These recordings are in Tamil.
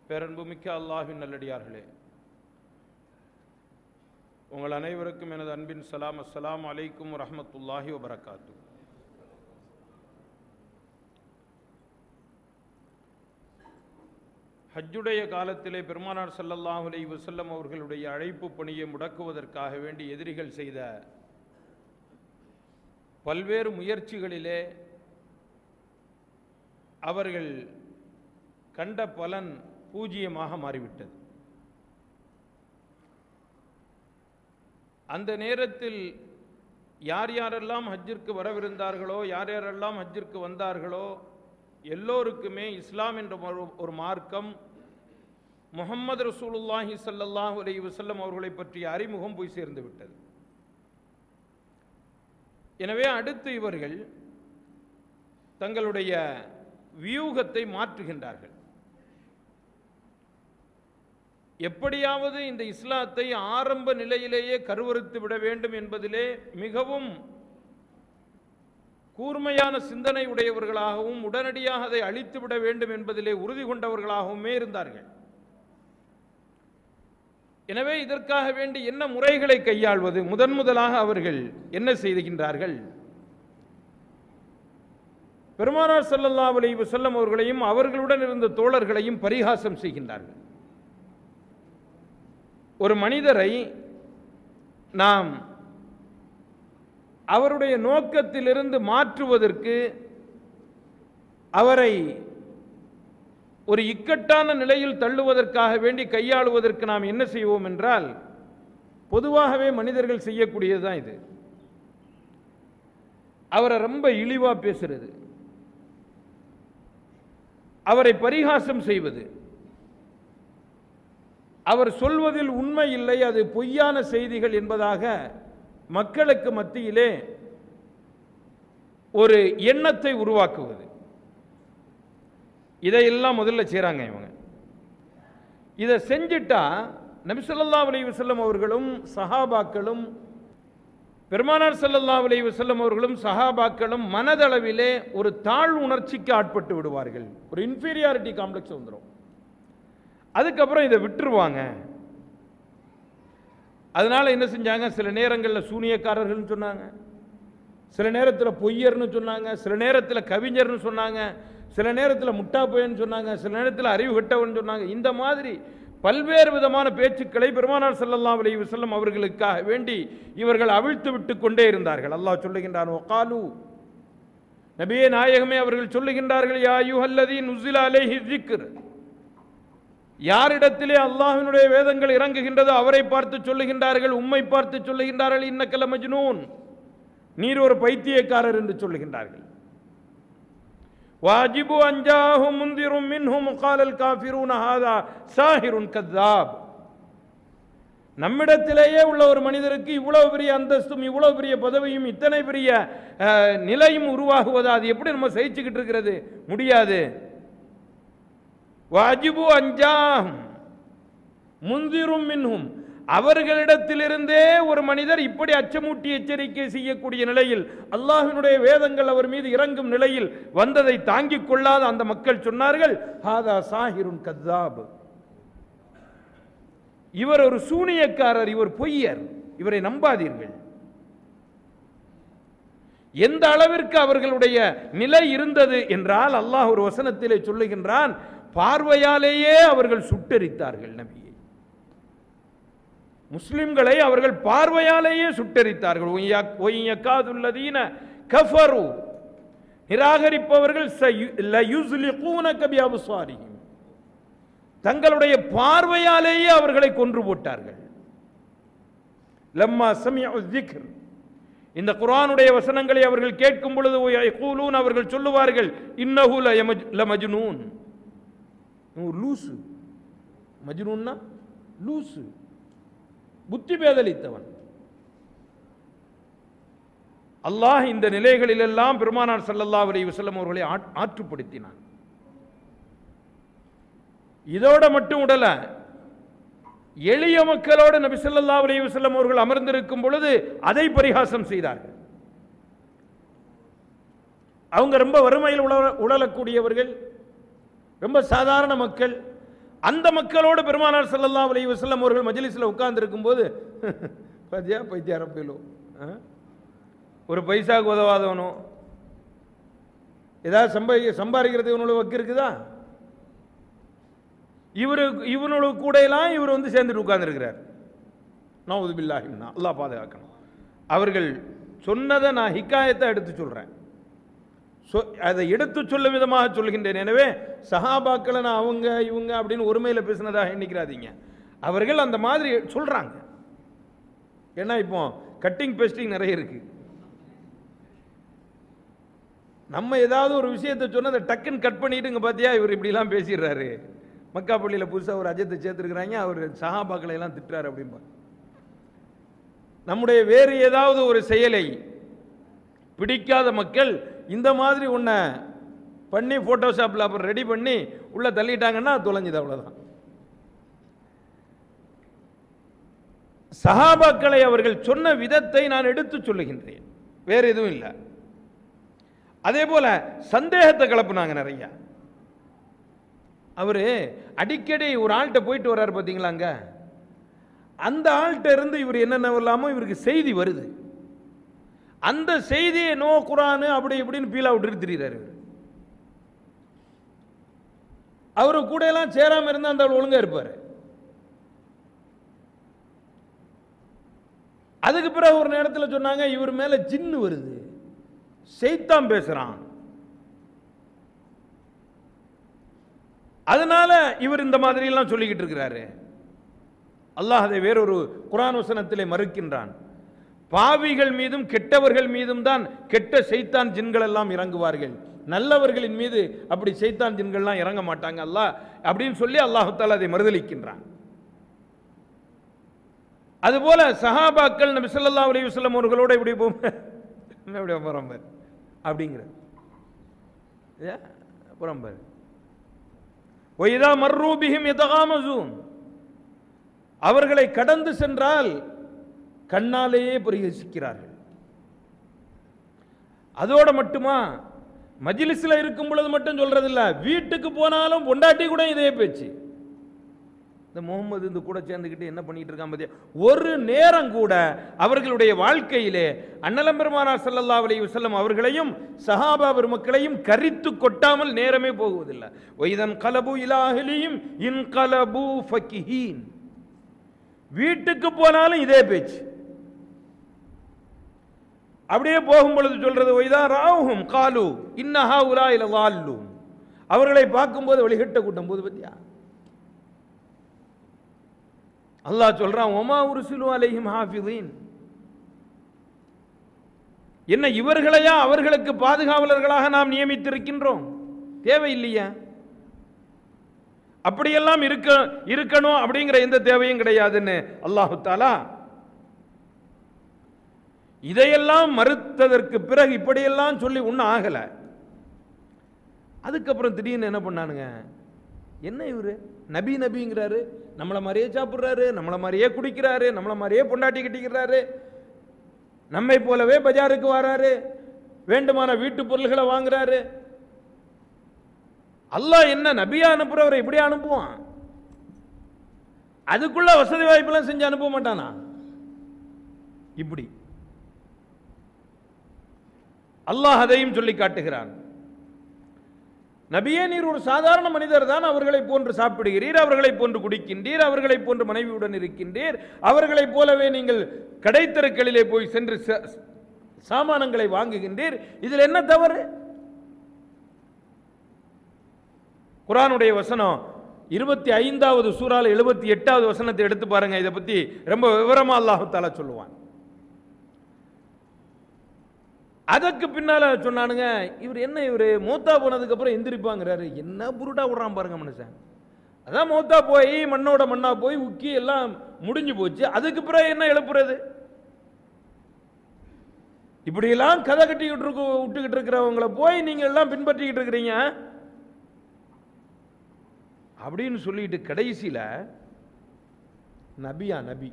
பேரன்புமிக்க அல்லாஹ்வின் நல்லடியார்களே உங்கள் அனைவருக்கும் எனது அன்பின் சலாம் அஸ்ஸலாமு அலைக்கும் வரஹ்மத்துல்லாஹி வபரகாத்து ஹஜ்ஜுடைய காலத்திலே பெருமானார் ஸல்லல்லாஹு அலைஹி வஸல்லம் அவர்களுடைய அழைப்பு பணியை முடக்குவதற்காக வேண்டி எதிரிகள் செய்த பல்வேறு முயற்சிகளிலே அவர்கள் கண்ட பலன் பூஜ்ஜியமாக மாறிவிட்டது அந்த நேரத்தில் யார் யாரெல்லாம் ஹஜ்ஜிற்கு வரவிருந்தார்களோ யார் யாரெல்லாம் ஹஜ்ஜிற்கு வந்தார்களோ எல்லோருக்குமே இஸ்லாம் என்ற ஒரு- ஒரு மார்க்கம் முஹம்மது ரசூலுல்லாஹி ஸல்லல்லாஹு அலைஹி வஸல்லம் அவர்களை பற்றிய அறிமுகம் போய் சேர்ந்து விட்டது எனவே அடுத்து இவர்கள் தங்களுடைய வியூகத்தை மாற்றுகின்றார்கள் எப்படியாவது இந்த இஸ்லாத்தை ஆரம்ப நிலையிலேயே கருவறுத்து விட வேண்டும் என்பதிலே மிகவும் கூர்மையான சிந்தனை உடையவர்களாகவும் உடனடியாக அதை அழித்து விட வேண்டும் என்பதிலே உறுதி கொண்டவர்களாகவுமே இருந்தார்கள் எனவே இதற்காக வேண்டி என்ன முறைகளை கையாள்வது முதன் முதலாக அவர்கள் என்ன செய்கின்றார்கள் பெருமானார் ஸல்லல்லாஹு அலைஹி வஸல்லம் அவர்களையும் அவர்களுடன் இருந்த தோழர்களையும் பரிகாசம் செய்கின்றார்கள் ஒரு மனிதரை நாம் அவருடைய நோக்கத்திலிருந்து மாற்றுவதற்கு அவரை ஒரு இக்கட்டான நிலையில் தள்ளுவதற்காக வேண்டி கையாளுவதற்கு நாம் என்ன செய்வோம் என்றால் பொதுவாகவே மனிதர்கள் செய்யக்கூடியது தான் இது அவரை ரொம்ப இழிவா பேசுறது அவரை பரிகாசம் செய்வது அவர் சொல்வதில் உண்மை இல்லை அது பொய்யான செய்திகள் என்பதாக மக்களுக்கு மத்தியிலே ஒரு எண்ணத்தை உருவாக்குவது இதையெல்லாம் முதல்ல செய்கிறாங்க இவங்க இதை செஞ்சிட்டா நபிசல்லா அலைஹி வஸல்லம் அவர்களும் சஹாபாக்களும் பெருமானார் ஸல்லல்லாஹு அலைஹி வஸல்லம் அவர்களும் சஹாபாக்களும் மனதளவிலே ஒரு தாழ் உணர்ச்சிக்கு ஆட்பட்டு விடுவார்கள் ஒரு இன்ஃபீரியாரிட்டி காம்ப்ளெக்ஸ் வந்துடும் அதுக்கப்புறம் இதை விட்டுருவாங்க அதனால என்ன செஞ்சாங்க சில நேரங்களில் சூனியக்காரர்கள்னு சொன்னாங்க சில நேரத்தில் பொய்யர்னு சொன்னாங்க சில நேரத்தில் கவிஞர்னு சொன்னாங்க சில நேரத்தில் முட்டா பையன்னு சொன்னாங்க சில நேரத்தில் அறிவு கெட்டவன் சொன்னாங்க இந்த மாதிரி பல்வேறு விதமான பேச்சுக்களை பெருமானார் ஸல்லல்லாஹு அலைஹி வஸல்லம் அவர்களுக்காக வேண்டி இவர்கள் அவிழ்த்து விட்டு கொண்டே இருந்தார்கள் அல்லாஹ் சொல்லுகின்றான் ஒகாலு நபியே நாயகமே அவர்கள் சொல்லுகின்றார்கள் யா யுஹல்லதீன் நுஸில அலைஹி ذிக்ர் யாரிடத்திலே அல்லாஹ்வினுடைய வேதங்கள் இறங்குகின்றதோ அவரை பார்த்து சொல்லுகின்றார்கள் உம்மை பார்த்து சொல்லுகின்றார்கள் இன்னக்கல மஜ்னூன் நீர் ஒரு பைத்தியக்காரர் என்று சொல்லுகின்றார்கள் வாஜிபு அஞ்சாஹு முந்திரும் மின்ஹும் காலல் காஃபிரூன ஹாதா சாஹிருன் கத்தாப் நம்மிடத்திலேயே உள்ள ஒரு மனிதருக்கு இவ்வளவு பெரிய அந்தஸ்தும் இவ்வளவு பெரிய பதவியும் இத்தனை பெரிய அஹ், நிலையும் உருவாகுவதா அது எப்படி நம்ம சகிச்சுக்கிட்டு இருக்கிறது முடியாது வாஜிபு அஞ்சாஹும் முந்திரும் மின்ஹும் அவர்களிடத்திலிருந்தே ஒரு மனிதர் இப்படி அச்சமூட்டி எச்சரிக்கை செய்யக்கூடிய நிலையில் அல்லாஹ்வினுடைய வேதங்கள் அவர் மீது இறங்கும் நிலையில் வந்ததை தாங்கிக் கொள்ளாத அந்த மக்கள் சொன்னார்கள் ஹாதா சாஹிருன் கத்தாப் இவர் ஒரு சூனியக்காரர் இவர் பொய்யர் இவரை நம்பாதீர்கள் எந்த அளவிற்கு அவர்களுடைய நிலை இருந்தது என்றால் அல்லாஹ் ஒரு வசனத்திலே சொல்லுகின்றான் பார்வையாலேயே அவர்கள் சுட்டெரித்தார்கள் நபியை முஸ்லிம்களை அவர்கள் பார்வையாலேயே சுட்டெரித்தார்கள் ஒய்யா- ஒய்யக்காதுல்லதீன கஃபரு நிராகரிப்பவர்கள் சயு- லயுஸ்லிகூனக பிஅப்சாரிஹிம். தங்களுடைய பார்வையாலேயே அவர்களை கொன்று போட்டார்கள் லம்மா சமிஉ ذிக்ர் இந்த குர்ஆனுடைய வசனங்களை அவர்கள் கேட்கும் பொழுது யகூலூன் அவர்கள் சொல்லுவார்கள் இன்னஹு லயமஜ்- லமஜ்னூன் இவன் ஒரு லூசு மஜ்னூன்னா லூசு புத்தி பேதலித்தவன் அல்லாஹ் இந்த நிலைகளிலெல்லாம் பெருமானார் ஸல்லல்லாஹு அலைஹி வஸல்லம் அவர்களை ஆட்- ஆற்றுப்படுத்தினான் இதோட மட்டும் விடல எளிய மக்களோடு நபி ஸல்லல்லாஹு அலைஹி வஸல்லம் அவர்கள் அமர்ந்திருக்கும் பொழுது அதை பரிகாசம் செய்தார்கள் அவங்க ரொம்ப வறுமையில் உழ உழலக்கூடியவர்கள் ரொம்ப சாதாரண மக்கள் அந்த மக்களோடு பெருமானார் ஸல்லல்லாஹு அலைஹி வஸல்லம் அவர்கள் மஜ்லிஸில் உட்கார்ந்து இருக்கும்போது பாத்தியா பைத்தியார போயிலும் ஒரு பைசாக்கு உதவாதவனும் ஏதாவது சம்பாதி சம்பாதிக்கிறதுக்கு இவனோட வக்கு இருக்குதா இவரு இவனோட கூட எல்லாம் இவர் வந்து சேர்ந்துட்டு உட்கார்ந்துருக்கிறார் நவுது பில்லாஹிம்னா அல்லாஹ் பாதுகாக்கணும் அவர்கள் சொன்னதை நான் ஹிக்காயத்தை எடுத்து சொல்றேன் சொ- அதை எடுத்து சொல்லும் விதமாக சொல்கின்றேன் எனவே சஹாபாக்களை நான் அவங்க இவங்க அப்படின்னு ஒருமையில் பேசினதாக எண்ணிக்கிறாதீங்க அவர்கள் அந்த மாதிரி சொல்றாங்க ஏன்னா இப்போ கட்டிங் பேஸ்டிங் நிறைய இருக்கு நம்ம ஏதாவது ஒரு விஷயத்தை சொன்னா அதை டக்குன்னு கட் பண்ணிட்டு இங்க பாத்தியா இவர் இப்படிலாம் பேசிடுறாரு மக்கா பள்ளியில் புதுசாக ஒரு அஜத்தை சேர்த்துருக்குறாங்க அவர் சஹாபாக்களை எல்லாம் திட்டுறாரு அப்படிம்பா நம்முடைய வேறு ஏதாவது ஒரு செயலை பிடிக்காத மக்கள் இந்த மாதிரி உன்னை பண்ணி ஃபோட்டோஷாப்பில் அப்புறம் ரெடி பண்ணி உள்ளே தள்ளிட்டாங்கன்னா தொலைஞ்சுது அவ்வளோதான் சஹாபாக்களை அவர்கள் சொன்ன விதத்தை நான் எடுத்து சொல்லுகின்றேன் வேற எதுவும் இல்லை அதே போல சந்தேகத்தை கிளப்புனாங்க நிறைய அவரு அடிக்கடி ஒரு ஆள்கிட்ட போயிட்டு வர்றாரு பார்த்தீங்களாங்க அந்த ஆள்கிட்ட இருந்து இவர் என்னென்ன இல்லாமோ இவருக்கு செய்தி வருது அந்த செய்தியை நோ குரானு அப்படி இப்படின்னு பீலா விட்டுட்டு திரியிறாரு இவர் அவரு கூட எல்லாம் சேராம இருந்தா அந்த ஆள் ஒழுங்கா இருப்பாரு அதுக்கு பிறகு ஒரு நேரத்தில் சொன்னாங்க இவர் மேல ஜின்னு வருது செய்தான் பேசுறான் அதனால இவர் இந்த மாதிரி எல்லாம் சொல்லிக்கிட்டு இருக்கிறாரு அல்லாஹ் அதை வேறொரு குரான் வசனத்திலே மறுக்கின்றான் பாவிகள் மீதும் கெட்டவர்கள் மீதும் தான் கெட்ட செய்தான் ஜின்கள் எல்லாம் இறங்குவார்கள் நல்லவர்களின் மீது அப்படி செய்தான் ஜின்கள்லாம் இறங்க மாட்டாங்க அல்லாஹ் அப்படின்னு சொல்லி அல்லாஹு தாலா அதை மறுதலிக்கின்றான் அதுபோல சஹாபாக்கள் நபி ஸல்லல்லாஹு அலைஹி வஸல்லம் அவர்களோட இப்படி போம் இப்படி போறோம் பாரு அப்படிங்கிற புறம் பாரு ஒய்தா மர்ரூபிஹிம் எதகாமசூன் அவர்களை கடந்து சென்றால் கண்ணாலேயே பரிகசிக்கிறார்கள் அதோட மட்டுமா மஜ்லிஸ்ல இருக்கும் பொழுது மட்டும் சொல்றதில்ல வீட்டுக்கு போனாலும் பொண்டாட்டி கூட இதே பேச்சு இந்த முகமது இந்த கூட சேர்ந்துக்கிட்டு என்ன பண்ணிட்டு இருக்கான் பாத்தியா ஒரு நேரம் கூட அவர்களுடைய வாழ்க்கையிலே அண்ணலம் பெருமானார் ஸல்லல்லாஹு அலைஹி வஸல்லம் அவர்களையும் சஹாபா பெருமக்களையும் கரித்து கொட்டாமல் நேரமே போகுவதில்லை ஒய்தன் கலபு இலாஹிலியும் இன் கலபு ஃபக்கிஹீன் வீட்டுக்கு போனாலும் இதே பேச்சு அப்படியே போகும் பொழுது சொல்றது ஒய்தா ராவுஹும் காலு இன்னஹா உலா இல வால்லூன் அவர்களை பார்க்கும்போது வழிகட்ட கூட்டம் போது பத்தியா அல்லாஹ் சொல்றான் ஒமா உருசிலு அலைஹிம் ஹாஃபிதீன் என்ன இவர்களையா அவர்களுக்கு பாதுகாவலர்களாக நாம் நியமித்திருக்கின்றோம் தேவையில்லையா அப்படியெல்லாம் இருக்க இருக்கணும் அப்படிங்கிற எந்த தேவையும் கிடையாதுன்னு அல்லாஹு தாலா இதையெல்லாம் மறுத்ததற்கு பிறகு இப்படியெல்லாம் சொல்லி ஒன்றும் ஆகல அதுக்கப்புறம் திடீர்னு என்ன பண்ணானுங்க என்ன இவரு நபி நபிங்கிறாரு நம்மளை மாதிரியே சாப்பிட்றாரு நம்மளை மாதிரியே குடிக்கிறாரு நம்மளை மாதிரியே பொண்டாட்டி கட்டிக்கிறாரு நம்மை போலவே பஜாருக்கு வராரு வேண்டுமான வீட்டு பொருள்களை வாங்குறாரு அல்லாஹ் என்ன நபியா அனுப்புறவரை இப்படி அனுப்புவான் அதுக்குள்ள வசதி வாய்ப்பெல்லாம் செஞ்சு அனுப்ப மாட்டானா இப்படி அல்லாஹ் அதையும் சொல்லி காட்டுகிறான் நபியே நீர் ஒரு சாதாரண மனிதர் தான் அவர்களை போன்று சாப்பிடுகிறீர் அவர்களை போன்று குடிக்கின்றீர் அவர்களை போன்று மனைவியுடன் இருக்கின்றீர் அவர்களைப் போலவே நீங்கள் கடைத்தெருக்களிலே போய் சென்று ச- சாமானங்களை வாங்குகின்றீர் இதில் என்ன தவறு குரானுடைய வசனம் இருபத்தி ஐந்தாவது சூறால எழுபத்தி எட்டாவது வசனத்தை எடுத்து பாருங்க இதை பத்தி ரொம்ப விவரமா அல்லாஹு தாலா சொல்லுவான் அதற்கு பின்னால சொன்னானுங்க இவர் என்ன இவர் மூத்தா போனதுக்கு அப்புறம் எந்திரிப்பாங்கிறாரு என்ன புருடா விடுறான் பாருங்க மனுஷன் அதான் மூத்தா போய் மண்ணோட மண்ணா போய் உக்கி எல்லாம் முடிஞ்சு போச்சு அதுக்கு பிறகு என்ன எழுப்புறது இப்படியெல்லாம் கதை கட்டிக்கிட்டு இருக்க விட்டுக்கிட்டு இருக்கிறவங்கள போய் நீங்க எல்லாம் பின்பற்றிக்கிட்டு இருக்கிறீங்க அப்படின்னு சொல்லிட்டு கடைசியில நபியா நபி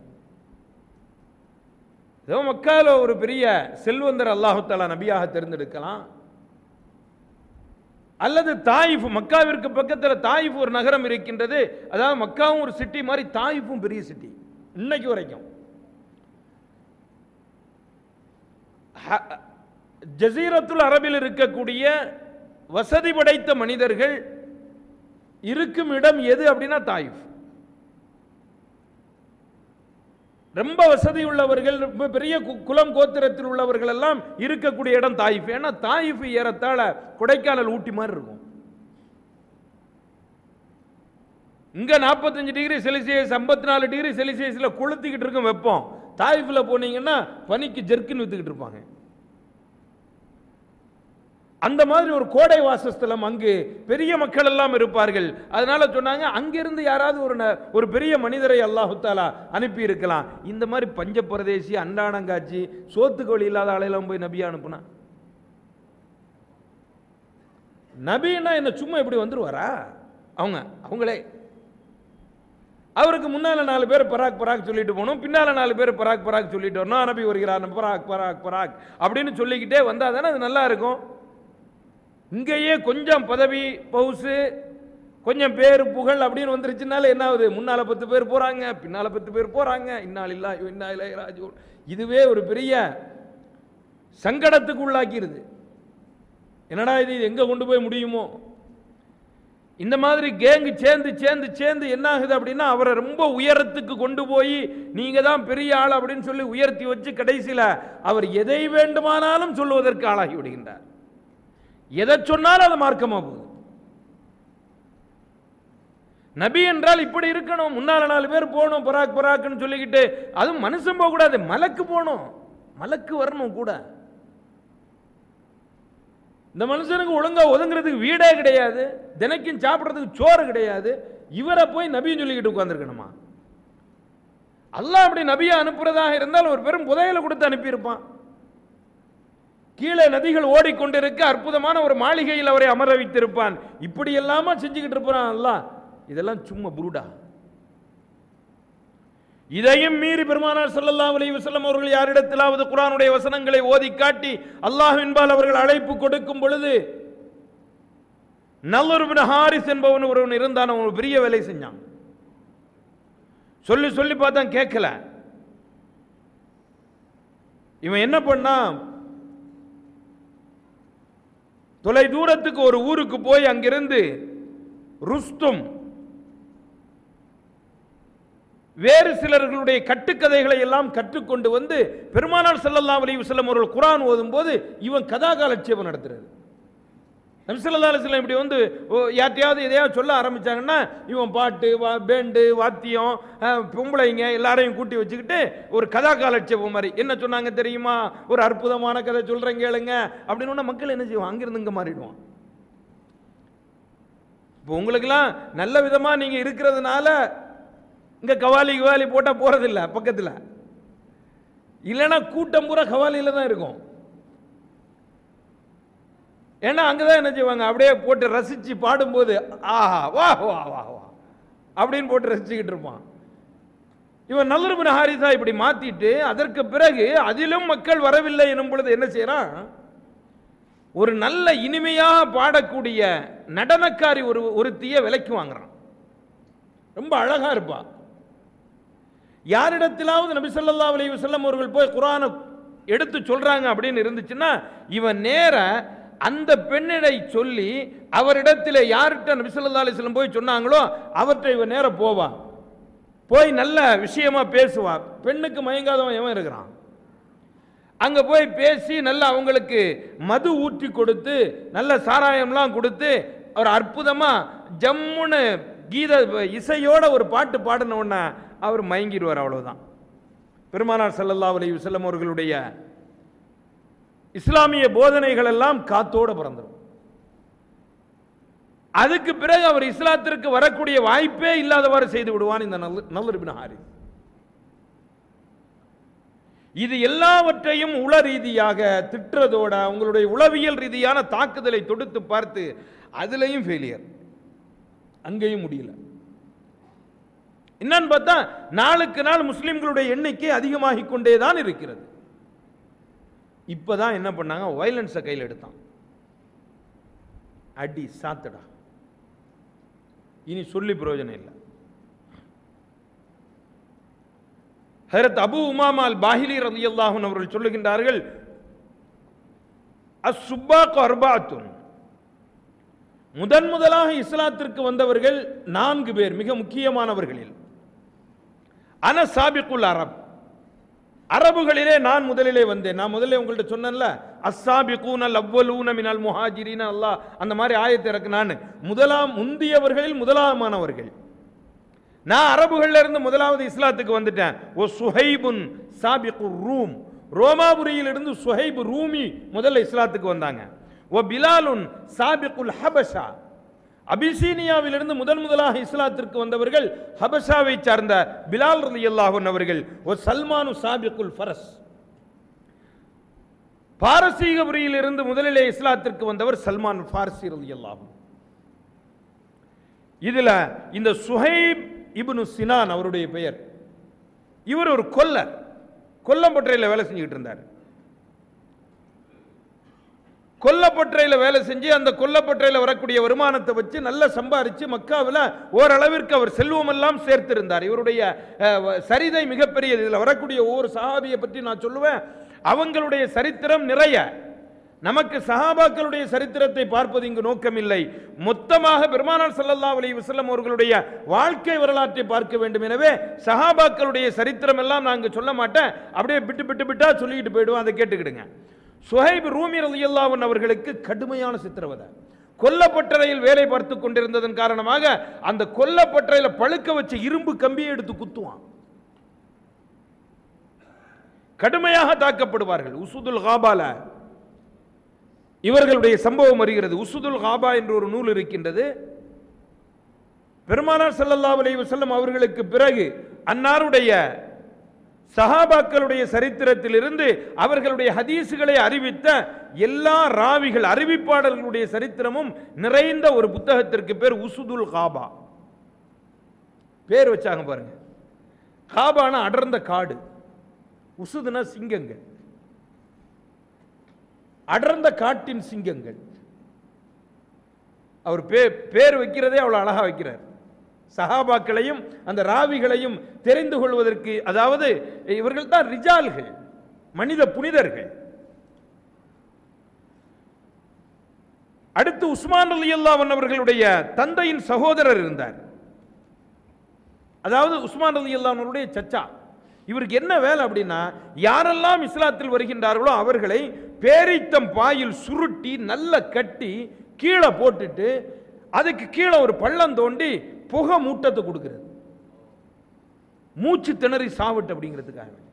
ஏதோ மக்கால ஒரு பெரிய செல்வந்தர் அல்லாஹு தாலா நபியாக தேர்ந்தெடுக்கலாம் அல்லது தாயிஃப் மக்காவிற்கு பக்கத்தில் தாயிஃப் ஒரு நகரம் இருக்கின்றது அதாவது மக்காவும் ஒரு சிட்டி மாதிரி தாயிஃபும் பெரிய சிட்டி இன்னைக்கு வரைக்கும் ஹ- ஜசீரத்துல் அரபில் இருக்கக்கூடிய வசதி படைத்த மனிதர்கள் இருக்கும் இடம் எது அப்படின்னா தாயிஃப் ரொம்ப வசதி உள்ளவர்கள் ரொம்ப பெரிய கு- குலம் கோத்திரத்தில் உள்ளவர்கள் எல்லாம் இருக்கக்கூடிய இடம் தாயிஃப் ஏன்னா தாயிஃப் ஏறத்தாழ கொடைக்கானல் ஊட்டி மாதிரி இருக்கும் இங்க 45 டிகிரி செல்சியஸ் 54 நாலு டிகிரி செல்சியஸ்ல கொளுத்திக்கிட்டு இருக்கும் வெப்பம் தாயிஃப்ல போனீங்கன்னா பனிக்கு ஜெர்க்கின் வித்துக்கிட்டு இருப்பாங்க அந்த மாதிரி ஒரு கோடை வாசஸ்தலம் அங்கு பெரிய மக்கள் எல்லாம் இருப்பார்கள் அதனால சொன்னாங்க அங்கிருந்து யாராவது ஒரு ந- ஒரு பெரிய மனிதரை அல்லாஹு தாலா அனுப்பி இருக்கலாம் இந்த மாதிரி பஞ்ச பிரதேசி அண்டானங்காட்சி சோத்துக்கு வழி இல்லாத ஆளையெல்லாம் போய் நபியா அனுப்புனா நபின்னா என்ன சும்மா இப்படி வந்துருவாரா அவங்க அவங்களே அவருக்கு முன்னால நாலு பேர் பராக் பராக் சொல்லிட்டு போகணும் பின்னால நாலு பேர் பராக் பராக் சொல்லிட்டு வரணும் நபி வருகிறார் பராக் பராக் பராக் அப்படின்னு சொல்லிக்கிட்டே வந்தா தானே அது நல்லா இருக்கும் இங்கேயே கொஞ்சம் பதவி பவுசு கொஞ்சம் பேர் புகழ் அப்படின்னு வந்துருச்சுனால என்ன ஆகுது முன்னால பத்து பேர் போறாங்க பின்னால பத்து பேர் போறாங்க இன்னால் இல்லா இன்னா இலை ராஜு இதுவே ஒரு பெரிய சங்கடத்துக்கு உள்ளாக்கிருது என்னடா இது இது எங்க கொண்டு போய் முடியுமோ இந்த மாதிரி கேங்கு சேர்ந்து சேர்ந்து சேர்ந்து என்ன ஆகுது அப்படின்னா அவரை ரொம்ப உயரத்துக்கு கொண்டு போய் நீங்க தான் பெரிய ஆள் அப்படின்னு சொல்லி உயர்த்தி வச்சு கடைசியில அவர் எதை வேண்டுமானாலும் சொல்லுவதற்கு ஆளாகி விடுகின்றார் எதை சொன்னாலும் அது மார்க்கமா போகுது நபி என்றால் இப்படி இருக்கணும் முன்னால நாலு பேர் போகணும் பராக் பராக்னு சொல்லிக்கிட்டு அதுவும் மனுஷன் போக கூடாது மலக்கு போகணும் மலக்கு வரணும் கூட இந்த மனுஷனுக்கு ஒழுங்கா ஒதுங்குறதுக்கு வீடே கிடையாது தினைக்கும் சாப்பிடுறதுக்கு சோறு கிடையாது இவரை போய் நபின்னு சொல்லிக்கிட்டு உட்காந்துருக்கணுமா அல்லாஹ் அப்படி நபியை அனுப்புறதாக இருந்தால் ஒரு பெரும் புதையலை கொடுத்து அனுப்பியிருப்பான் கீழே நதிகள் ஓடிக்கொண்டிருக்க அற்புதமான ஒரு மாளிகையில் அவரை அமர வைத்திருப்பான் இப்படி எல்லாமா செஞ்சுக்கிட்டு இருப்பான் அல்லாஹ் இதெல்லாம் சும்மா புருடா இதையும் மீறி பெருமானார் ஸல்லல்லாஹு அலைஹி வஸல்லம் அவர்கள் யாரிடத்திலாவது குர்ஆனுடைய வசனங்களை ஓதி காட்டி அல்லாஹ்வின்பால் அவர்கள் அழைப்பு கொடுக்கும் பொழுது நல்லர் இப்னு ஹாரிஸ் என்பவன் ஒருவன் இருந்தான் அவன் ஒரு பெரிய வேலை செஞ்சான் சொல்லி சொல்லி பார்த்தான் கேட்கல இவன் என்ன பண்ணான் தொலை தூரத்துக்கு ஒரு ஊருக்கு போய் அங்கிருந்து ருஸ்தும் வேறு சிலர்களுடைய கட்டுக்கதைகளை எல்லாம் கற்றுக்கொண்டு வந்து பெருமானார் ஸல்லல்லாஹு அலைஹி வஸல்லம் அவர்கள் குர்ஆன் ஓதும்போது இவன் கதாகாலட்சேபம் நடத்துறாரு நபி ஸல்லல்லாஹு அலைஹி வஸல்லம் இப்படி வந்து ஓ, யார்ட்டையாவது எதையாவது சொல்ல ஆரம்பிச்சாங்கன்னா இவன் பாட்டு வா பேண்டு வாத்தியம் அஹ், பொம்பளைங்க எல்லாரையும் கூட்டி வச்சுக்கிட்டு ஒரு கதா காலட்சேபம் மாதிரி என்ன சொன்னாங்க தெரியுமா ஒரு அற்புதமான கதை சொல்றேன் கேளுங்க அப்படின்னு உடனே மக்கள் என்ன செய்வான் அங்கிருந்து இங்க மாறிடுவான் இப்போ உங்களுக்கெல்லாம் நல்ல விதமா நீங்க இருக்கிறதுனால இங்க கவாலி கவாலி போட்டா போறதில்ல பக்கத்துல இல்லைன்னா கூட்டம் பூரா கவாலியில தான் இருக்கும் ஏன்னா அங்கதான் என்ன செய்வாங்க அப்படியே போட்டு ரசிச்சு பாடும்போது ஆஹா வா வா வா வா அப்படின்னு போட்டு ரசிச்சுக்கிட்டு இருப்பான் இவன் நல்லருபின் ஹாரிசா இப்படி மாத்திட்டு அதற்கு பிறகு அதிலும் மக்கள் வரவில்லை எனும் பொழுது என்ன செய்யறான் ஒரு நல்ல இனிமையாக பாடக்கூடிய நடனக்காரி ஒரு ஒருத்திய விலைக்கு வாங்குறான் ரொம்ப அழகா இருப்பா யாரிடத்திலாவது நபி ஸல்லல்லாஹு அலைஹி வஸல்லம் அவர்கள் போய் குர்ஆனை எடுத்து சொல்றாங்க அப்படின்னு இருந்துச்சுன்னா இவன் நேர அந்த பெண்ணிடை சொல்லி அவரிடத்தில் யார்கிட்ட நபி ஸல்லல்லாஹு அலைஹி வஸல்லம் போய் சொன்னாங்களோ அவர்கிட்ட இவன் நேர போவா போய் நல்ல விஷயமா பேசுவா பெண்ணுக்கு மயங்காதவன் எவன் இருக்கிறான் அங்க போய் பேசி நல்ல அவங்களுக்கு மது ஊற்றி கொடுத்து நல்ல சாராயம்லாம் கொடுத்து ஒரு அற்புதமா ஜம்முன்னு கீத இசையோட ஒரு பாட்டு பாடின உடனே அவர் மயங்கிடுவார் அவ்வளவுதான் பெருமானார் ஸல்லல்லாஹு அலைஹி வஸல்லம் அவர்களுடைய இஸ்லாமிய போதனைகள் எல்லாம் காத்தோட பிறந்துடும் அதுக்கு பிறகு அவர் இஸ்லாத்திற்கு வரக்கூடிய வாய்ப்பே இல்லாதவாறு செய்து விடுவான் இந்த நல்ல நல்ல ஹாரிஸ் இது எல்லாவற்றையும் உள ரீதியாக திட்டுறதோட அவங்களுடைய உளவியல் ரீதியான தாக்குதலை தொடுத்து பார்த்து அதுலயும் ஃபெயிலியர் அங்கேயும் முடியல என்னன்னு பார்த்தா நாளுக்கு நாள் முஸ்லிம்களுடைய எண்ணிக்கை அதிகமாகிக் கொண்டே தான் இருக்கிறது இப்பதான் என்ன பண்ணாங்க வயலன்ஸை கையில் எடுத்தான் அடி சாத்தடா இனி சொல்லி பிரயோஜனம் இல்லை ஹரத் அபு உமாமா அல் பாஹிலி ரலியல்லாஹு அவர்கள் சொல்லுகின்றார்கள் அசுப்பாக்கு அர்பாத்துன் முதன் முதலாக இஸ்லாத்திற்கு வந்தவர்கள் நான்கு பேர் மிக முக்கியமானவர்களில் அன சாபிக்குல் அரப் அரபுகளிலே நான் முதலிலே வந்தேன் நான் முதல்ல உங்கள்ட்ட சொன்னேன்ல அஸ்ஸாபிகூன் அல் அவ்வலூன மினல் முஹாஜிரின் அல்லாஹ் அந்த மாதிரி ஆயத்தை இறக்கு நான் முதலாம் முந்தியவர்களில் முதலாமானவர்கள் நான் அரபுகள்ல இருந்து முதலாவது இஸ்லாத்துக்கு வந்துட்டேன் ஓ சுஹைபுன் சாபிகு ரூம் ரோமாபுரியில் இருந்து சுஹைப் ரூமி முதல்ல இஸ்லாத்துக்கு வந்தாங்க ஓ பிலாலுன் சாபிகுல் ஹபஷா அபிசீனியாவிலிருந்து முதன் முதலாக இஸ்லாத்திற்கு வந்தவர்கள் ஹபஷாவை சார்ந்த பிலால் ரலியல்லாஹு அவர்கள் ஓ சல்மானு சாபிகுல் ஃபரஸ் பாரசீகபுரியில் இருந்து முதலிலே இஸ்லாத்திற்கு வந்தவர் சல்மான் ஃபாரசி ரலியல்லாஹு இதுல இந்த சுஹைப் இப்னு சினான் அவருடைய பெயர் இவர் ஒரு கொல்லர் கொல்லப்பற்றையில் வேலை செஞ்சுக்கிட்டு இருந்தார் கொல்லப்பற்றையில் வேலை செஞ்சு அந்த கொல்லப்பற்றையில் வரக்கூடிய வருமானத்தை வச்சு நல்லா சம்பாரிச்சு மக்காவில் ஓரளவிற்கு அவர் செல்வமெல்லாம் சேர்த்திருந்தார் இவருடைய அஹ், வ- சரிதை மிகப்பெரியது இதில் வரக்கூடிய ஒவ்வொரு சஹாபியை பற்றி நான் சொல்லுவேன் அவங்களுடைய சரித்திரம் நிறைய நமக்கு சஹாபாக்களுடைய சரித்திரத்தை பார்ப்பது இங்கு நோக்கமில்லை மொத்தமாக பெருமானார் ஸல்லல்லாஹு அலைஹி வஸல்லம் அவர்களுடைய வாழ்க்கை வரலாற்றை பார்க்க வேண்டும் எனவே சஹாபாக்களுடைய சரித்திரம் எல்லாம் நான் இங்கு சொல்ல மாட்டேன் அப்படியே பிட்டு பிட்டு பிட்டா சொல்லிட்டு போயிடுவோம் அதை கேட்டுக்கிடுங்க சுஹைப் ரூமி ரலியல்லாஹு அன்ஹு அவர்களுக்கு கடுமையான சித்திரவதை கொல்லப்பட்டறையில் வேலை பார்த்து கொண்டிருந்ததன் காரணமாக அந்த கொல்லப்பட்டறையில பழுக்க வச்ச இரும்பு கம்பியை எடுத்து குத்துவான் கடுமையாக தாக்கப்படுவார்கள் உசுதுல் காபால இவர்களுடைய சம்பவம் வருகிறது உசுதுல் காபா என்ற ஒரு நூல் இருக்கின்றது பெருமானார் ஸல்லல்லாஹு அலைஹி வஸல்லம் அவர்களுக்கு பிறகு அன்னாருடைய சஹாபாக்களுடைய சரித்திரத்திலிருந்து அவர்களுடைய ஹதீசுகளை அறிவித்த எல்லா ராவிகள் அறிவிப்பாளர்களுடைய சரித்திரமும் நிறைந்த ஒரு புத்தகத்திற்கு பேர் உசுதுல் காபா பேர் வச்சாங்க பாருங்க காபான அடர்ந்த காடு உசுதுனா சிங்கங்கள் அடர்ந்த காட்டின் சிங்கங்கள் அவர் பே பேர் வைக்கிறதே அவ்வளவு அழகா வைக்கிறார் சஹாபாக்களையும் அந்த ராவிகளையும் தெரிந்து கொள்வதற்கு அதாவது இவர்கள் தான் ரிஜால்கள் மனித புனிதர்கள் அடுத்து உஸ்மான் அலி அல்லாவன் அவர்களுடைய தந்தையின் சகோதரர் இருந்தார் அதாவது உஸ்மான் அலி அல்லாவனுடைய சச்சா இவருக்கு என்ன வேலை அப்படின்னா யாரெல்லாம் இஸ்லாத்தில் வருகின்றார்களோ அவர்களை பேரித்தம் பாயில் சுருட்டி நல்ல கட்டி கீழே போட்டுட்டு அதுக்கு கீழே ஒரு பள்ளம் தோண்டி புகை மூட்டத்தை கொடுக்கிறது மூச்சு திணறி சாவட்டு அப்படிங்கிறதுக்காக வேண்டி.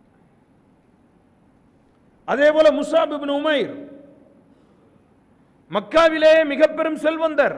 அதே போல முசாப் இப்னு உமைர் மக்காவிலே மிக பெரும் செல்வந்தர்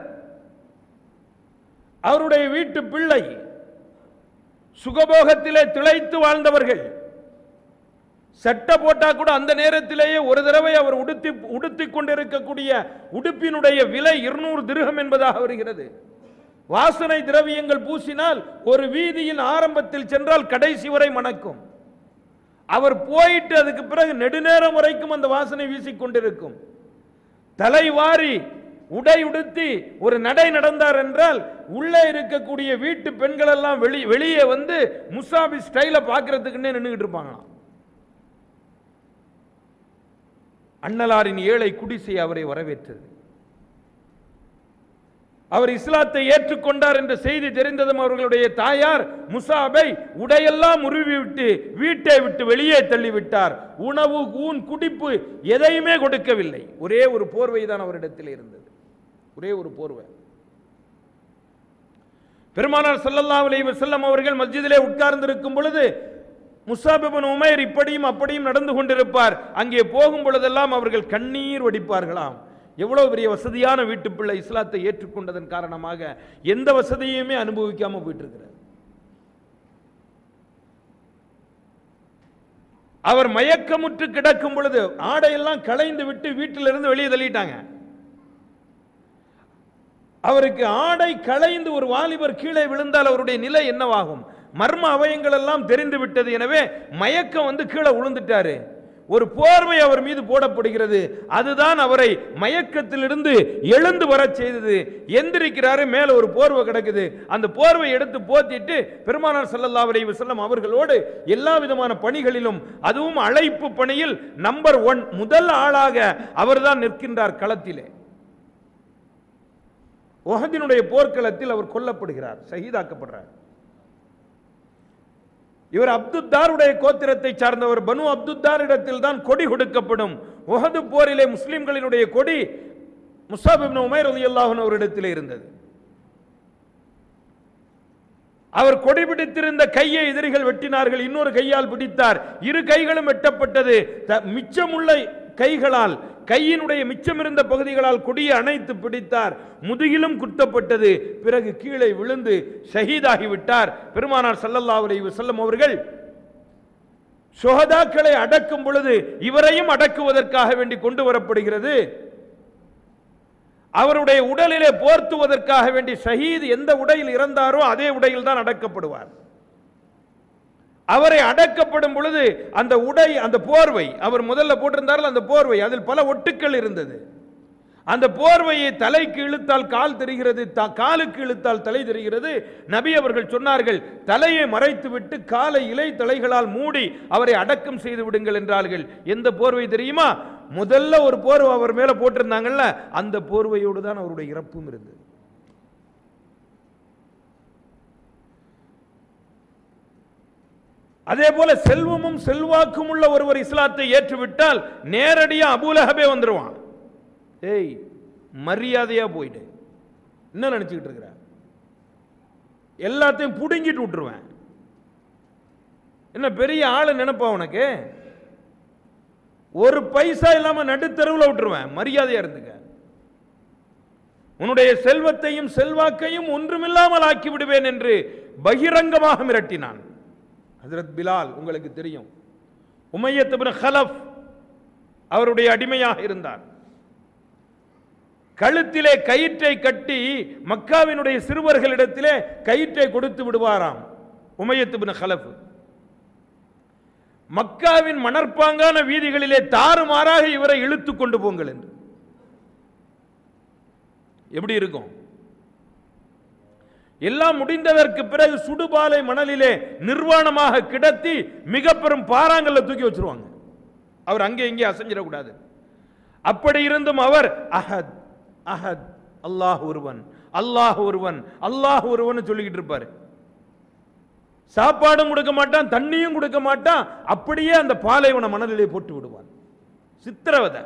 அவருடைய வீட்டு பிள்ளை சுகபோகத்திலே திளைத்து வாழ்ந்தவர்கள் சட்டை போட்டா கூட அந்த நேரத்திலேயே ஒரு தடவை அவர் உடுத்தி உடுத்திக் கொண்டிருக்கக்கூடிய உடுப்பினுடைய விலை இருநூறு திருகம் என்பதாக வருகிறது வாசனை திரவியங்கள் பூசினால் ஒரு வீதியின் ஆரம்பத்தில் சென்றால் கடைசி வரை மணக்கும் அவர் போயிட்டு அதுக்கு பிறகு நெடுநேரம் வரைக்கும் அந்த வாசனை வீசிக்கொண்டிருக்கும் தலை வாரி உடை உடுத்தி ஒரு நடை நடந்தார் என்றால் உள்ளே இருக்கக்கூடிய வீட்டு பெண்கள் எல்லாம் வெளி வெளியே வந்து முசாபி ஸ்டைல பார்க்கறதுக்குன்னே நின்றுகிட்டு இருப்பாங்களாம் அண்ணலாரின் ஏழை குடிசை அவரை வரவேற்றது அவர் இஸ்லாத்தை ஏற்றுக்கொண்டார் என்ற செய்தி தெரிந்ததும் அவர்களுடைய தாயார் முசாபை உடையெல்லாம் உருவி விட்டு வீட்டை விட்டு வெளியே தள்ளிவிட்டார் உணவு ஊன் குடிப்பு எதையுமே கொடுக்கவில்லை ஒரே ஒரு போர்வை தான் அவரிடத்தில் இருந்தது ஒரே ஒரு போர்வை பெருமானார் ஸல்லல்லாஹு அலைஹி வஸல்லம் அவர்கள் மஸ்ஜிதிலே உட்கார்ந்திருக்கும் பொழுது முஸாப் இப்னு உமைர் இப்படியும் அப்படியும் நடந்து கொண்டிருப்பார் அங்கே போகும் பொழுதெல்லாம் அவர்கள் கண்ணீர் வடிப்பார்களாம் எவ்வளவு பெரிய வசதியான வீட்டு பிள்ளை இஸ்லாத்தை ஏற்றுக்கொண்டதன் காரணமாக எந்த வசதியுமே அனுபவிக்காம போயிட்டு இருக்கிறார் அவர் மயக்கமுற்று கிடக்கும் பொழுது ஆடையெல்லாம் களைந்து விட்டு வீட்டிலிருந்து வெளியே தள்ளிட்டாங்க அவருக்கு ஆடை களைந்து ஒரு வாலிபர் கீழே விழுந்தால் அவருடைய நிலை என்னவாகும் மர்ம அவயங்கள் எல்லாம் தெரிந்து விட்டது எனவே மயக்கம் வந்து கீழே விழுந்துட்டாரு ஒரு போர்வை அவர் மீது போடப்படுகிறது அதுதான் அவரை மயக்கத்திலிருந்து எழுந்து வரச் செய்தது எந்திரிக்கிறாரு மேல ஒரு போர்வை கிடக்குது அந்த போர்வை எடுத்து போத்திட்டு பெருமானார் ஸல்லல்லாஹு அலைஹி வஸல்லம் அவர்களோடு எல்லா விதமான பணிகளிலும் அதுவும் அழைப்பு பணியில் நம்பர் ஒன் முதல் ஆளாக அவர்தான் நிற்கின்றார் களத்திலே உஹதினுடைய போர்க்களத்தில் அவர் கொல்லப்படுகிறார் ஷஹீதாக்கப்படுறார் இவர் அப்துத்தாருடைய கோத்திரத்தை சார்ந்தவர் பனு அப்துத்தாரிடத்தில் தான் கொடி கொடுக்கப்படும் உஹது போரிலே முஸ்லிம்களினுடைய கொடி முசாப் இப்னு உமைர் ரலியல்லாஹு அன்ஹு அவரிடத்தில் இருந்தது அவர் கொடி பிடித்திருந்த கையை எதிரிகள் வெட்டினார்கள் இன்னொரு கையால் பிடித்தார் இரு கைகளும் வெட்டப்பட்டது த- மிச்சமுள்ள கைகளால் கையினுடைய மிச்சமிருந்த பகுதிகளால் கொடியை அணைத்து பிடித்தார் முதுகிலும் குத்தப்பட்டது பிறகு கீழே விழுந்து ஷஹீதாகி விட்டார் பெருமானார் ஸல்லல்லாஹு அலைஹி வஸல்லம் அவர்கள் சுஹதாக்களை அடக்கும் பொழுது இவரையும் அடக்குவதற்காக வேண்டி கொண்டு வரப்படுகிறது அவருடைய உடலிலே போர்த்துவதற்காக வேண்டி ஷஹீத் எந்த உடையில் இறந்தாரோ அதே உடையில் தான் அடக்கப்படுவார் அவரை அடக்கப்படும் பொழுது அந்த உடை அந்த போர்வை அவர் முதல்ல போட்டிருந்தார்கள் அந்த போர்வை அதில் பல ஒட்டுக்கள் இருந்தது அந்த போர்வையை தலைக்கு இழுத்தால் கால் தெரிகிறது த- காலுக்கு இழுத்தால் தலை தெரிகிறது நபி அவர்கள் சொன்னார்கள் தலையை மறைத்துவிட்டு காலை இலை தலைகளால் மூடி அவரை அடக்கம் செய்து விடுங்கள் என்றார்கள் எந்த போர்வை தெரியுமா முதல்ல ஒரு போர்வை அவர் மேல போட்டிருந்தாங்கல்ல அந்த போர்வையோடு தான் அவருடைய இறப்பும் இருந்தது அதே போல செல்வமும் செல்வாக்கும் உள்ள ஒருவர் இஸ்லாத்தை ஏற்றுவிட்டால் நேரடியா அபூலஹபே வந்துருவான் ஏய் மரியாதையா போயிடு என்ன நினைச்சுக்கிட்டு இருக்கிற எல்லாத்தையும் புடுங்கிட்டு விட்டுருவேன் என்ன பெரிய ஆளு நினைப்பா உனக்கு ஒரு பைசா இல்லாம நடுத்தருவில் விட்டுருவேன் மரியாதையா இருந்துக்க உன்னுடைய செல்வத்தையும் செல்வாக்கையும் ஒன்றுமில்லாமல் ஆக்கி விடுவேன் என்று பகிரங்கமாக மிரட்டினான் ஹஜரத் பிலால் உங்களுக்கு தெரியும் உமையத் இப்னு ஹலஃப் அவருடைய அடிமையாக இருந்தார் கழுத்திலே கயிற்றை கட்டி மக்காவினுடைய சிறுவர்களிடத்திலே கயிற்றை கொடுத்து விடுவாராம் உமையத் இப்னு ஹலஃப் மக்காவின் மணற்பாங்கான வீதிகளிலே தாறுமாறாக இவரை இழுத்து கொண்டு போங்கள் என்று எப்படி இருக்கும் எல்லாம் முடிந்ததற்கு பிறகு சுடுபாலை மணலிலே நிர்வாணமாக கிடத்தி மிக பெரும் பாறாங்கல்ல தூக்கி வச்சிருவாங்க அவர் அங்கே இங்கே அசைஞ்சிடக்கூடாது அப்படி இருந்தும் அவர் அஹத் அஹத் அல்லாஹ் ஒருவன் அல்லாஹ் ஒருவன் அல்லாஹ் ஒருவன் சொல்லிக்கிட்டு இருப்பாரு சாப்பாடும் கொடுக்க மாட்டான் தண்ணியும் கொடுக்க மாட்டான் அப்படியே அந்த பாலைவன மணலிலே போட்டு விடுவான் சித்திரவதை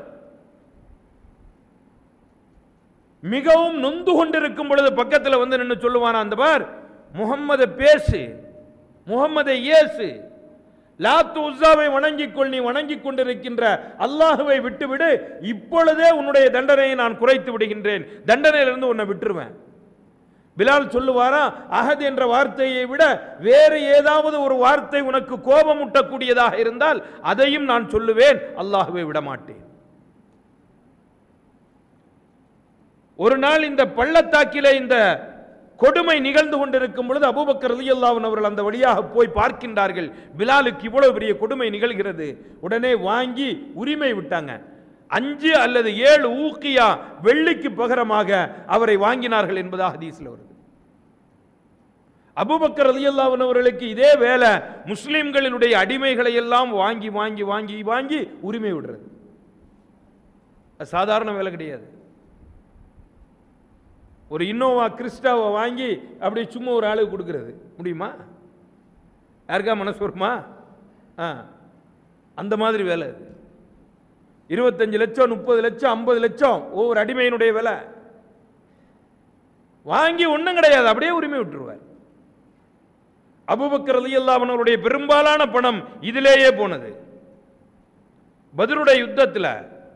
மிகவும் நொந்து கொண்டிருக்கும் பொழுது பக்கத்தில் வந்து நின்று சொல்லுவானா அந்த பார் முகம்மதை பேசு முகம்மதை இயேசு லாத்து உஸ்ஸாவை வணங்கிக் கொள் நீ வணங்கிக் கொண்டிருக்கின்ற அல்லாஹுவை விட்டுவிடு இப்பொழுதே உன்னுடைய தண்டனையை நான் குறைத்து விடுகின்றேன் தண்டனையிலிருந்து உன்னை விட்டுருவேன் பிலால் சொல்லுவாரா அஹத் என்ற வார்த்தையை விட வேறு ஏதாவது ஒரு வார்த்தை உனக்கு கோபமூட்டக்கூடியதாக இருந்தால் அதையும் நான் சொல்லுவேன் அல்லாஹுவை விட மாட்டேன் ஒரு நாள் இந்த பள்ளத்தாக்கிலே இந்த கொடுமை நிகழ்ந்து கொண்டிருக்கும் பொழுது அபூபக்கர் ரலியல்லாஹு அவர்கள் அந்த வழியாக போய் பார்க்கின்றார்கள் பிலாலுக்கு இவ்வளவு பெரிய கொடுமை நிகழ்கிறது உடனே வாங்கி உரிமை விட்டாங்க அஞ்சு அல்லது ஏழு ஊக்கியா வெள்ளிக்கு பகரமாக அவரை வாங்கினார்கள் என்பதாக ஹதீஸ்ல வருது அபூபக்கர் ரலியல்லாஹு அவர்களுக்கு இதே வேலை முஸ்லிம்களினுடைய அடிமைகளை எல்லாம் வாங்கி வாங்கி வாங்கி வாங்கி உரிமை விடுறது அது சாதாரண வேலை கிடையாது ஒரு இன்னோவா கிறிஸ்டாவை வாங்கி அப்படியே சும்மா ஒரு ஆளுக்கு கொடுக்கறது முடியுமா யாருக்கா மனசு வருமா ஆ அந்த மாதிரி வேலை அது இருபத்தஞ்சு லட்சம் முப்பது லட்சம் ஐம்பது லட்சம் ஒவ்வொரு அடிமையினுடைய விலை வாங்கி ஒன்றும் கிடையாது அப்படியே உரிமை விட்டுருவார் அபுபக்கர் ரலியல்லாஹு அவர்களுடைய பெரும்பாலான பணம் இதிலேயே போனது பத்ருடைய யுத்தத்தில்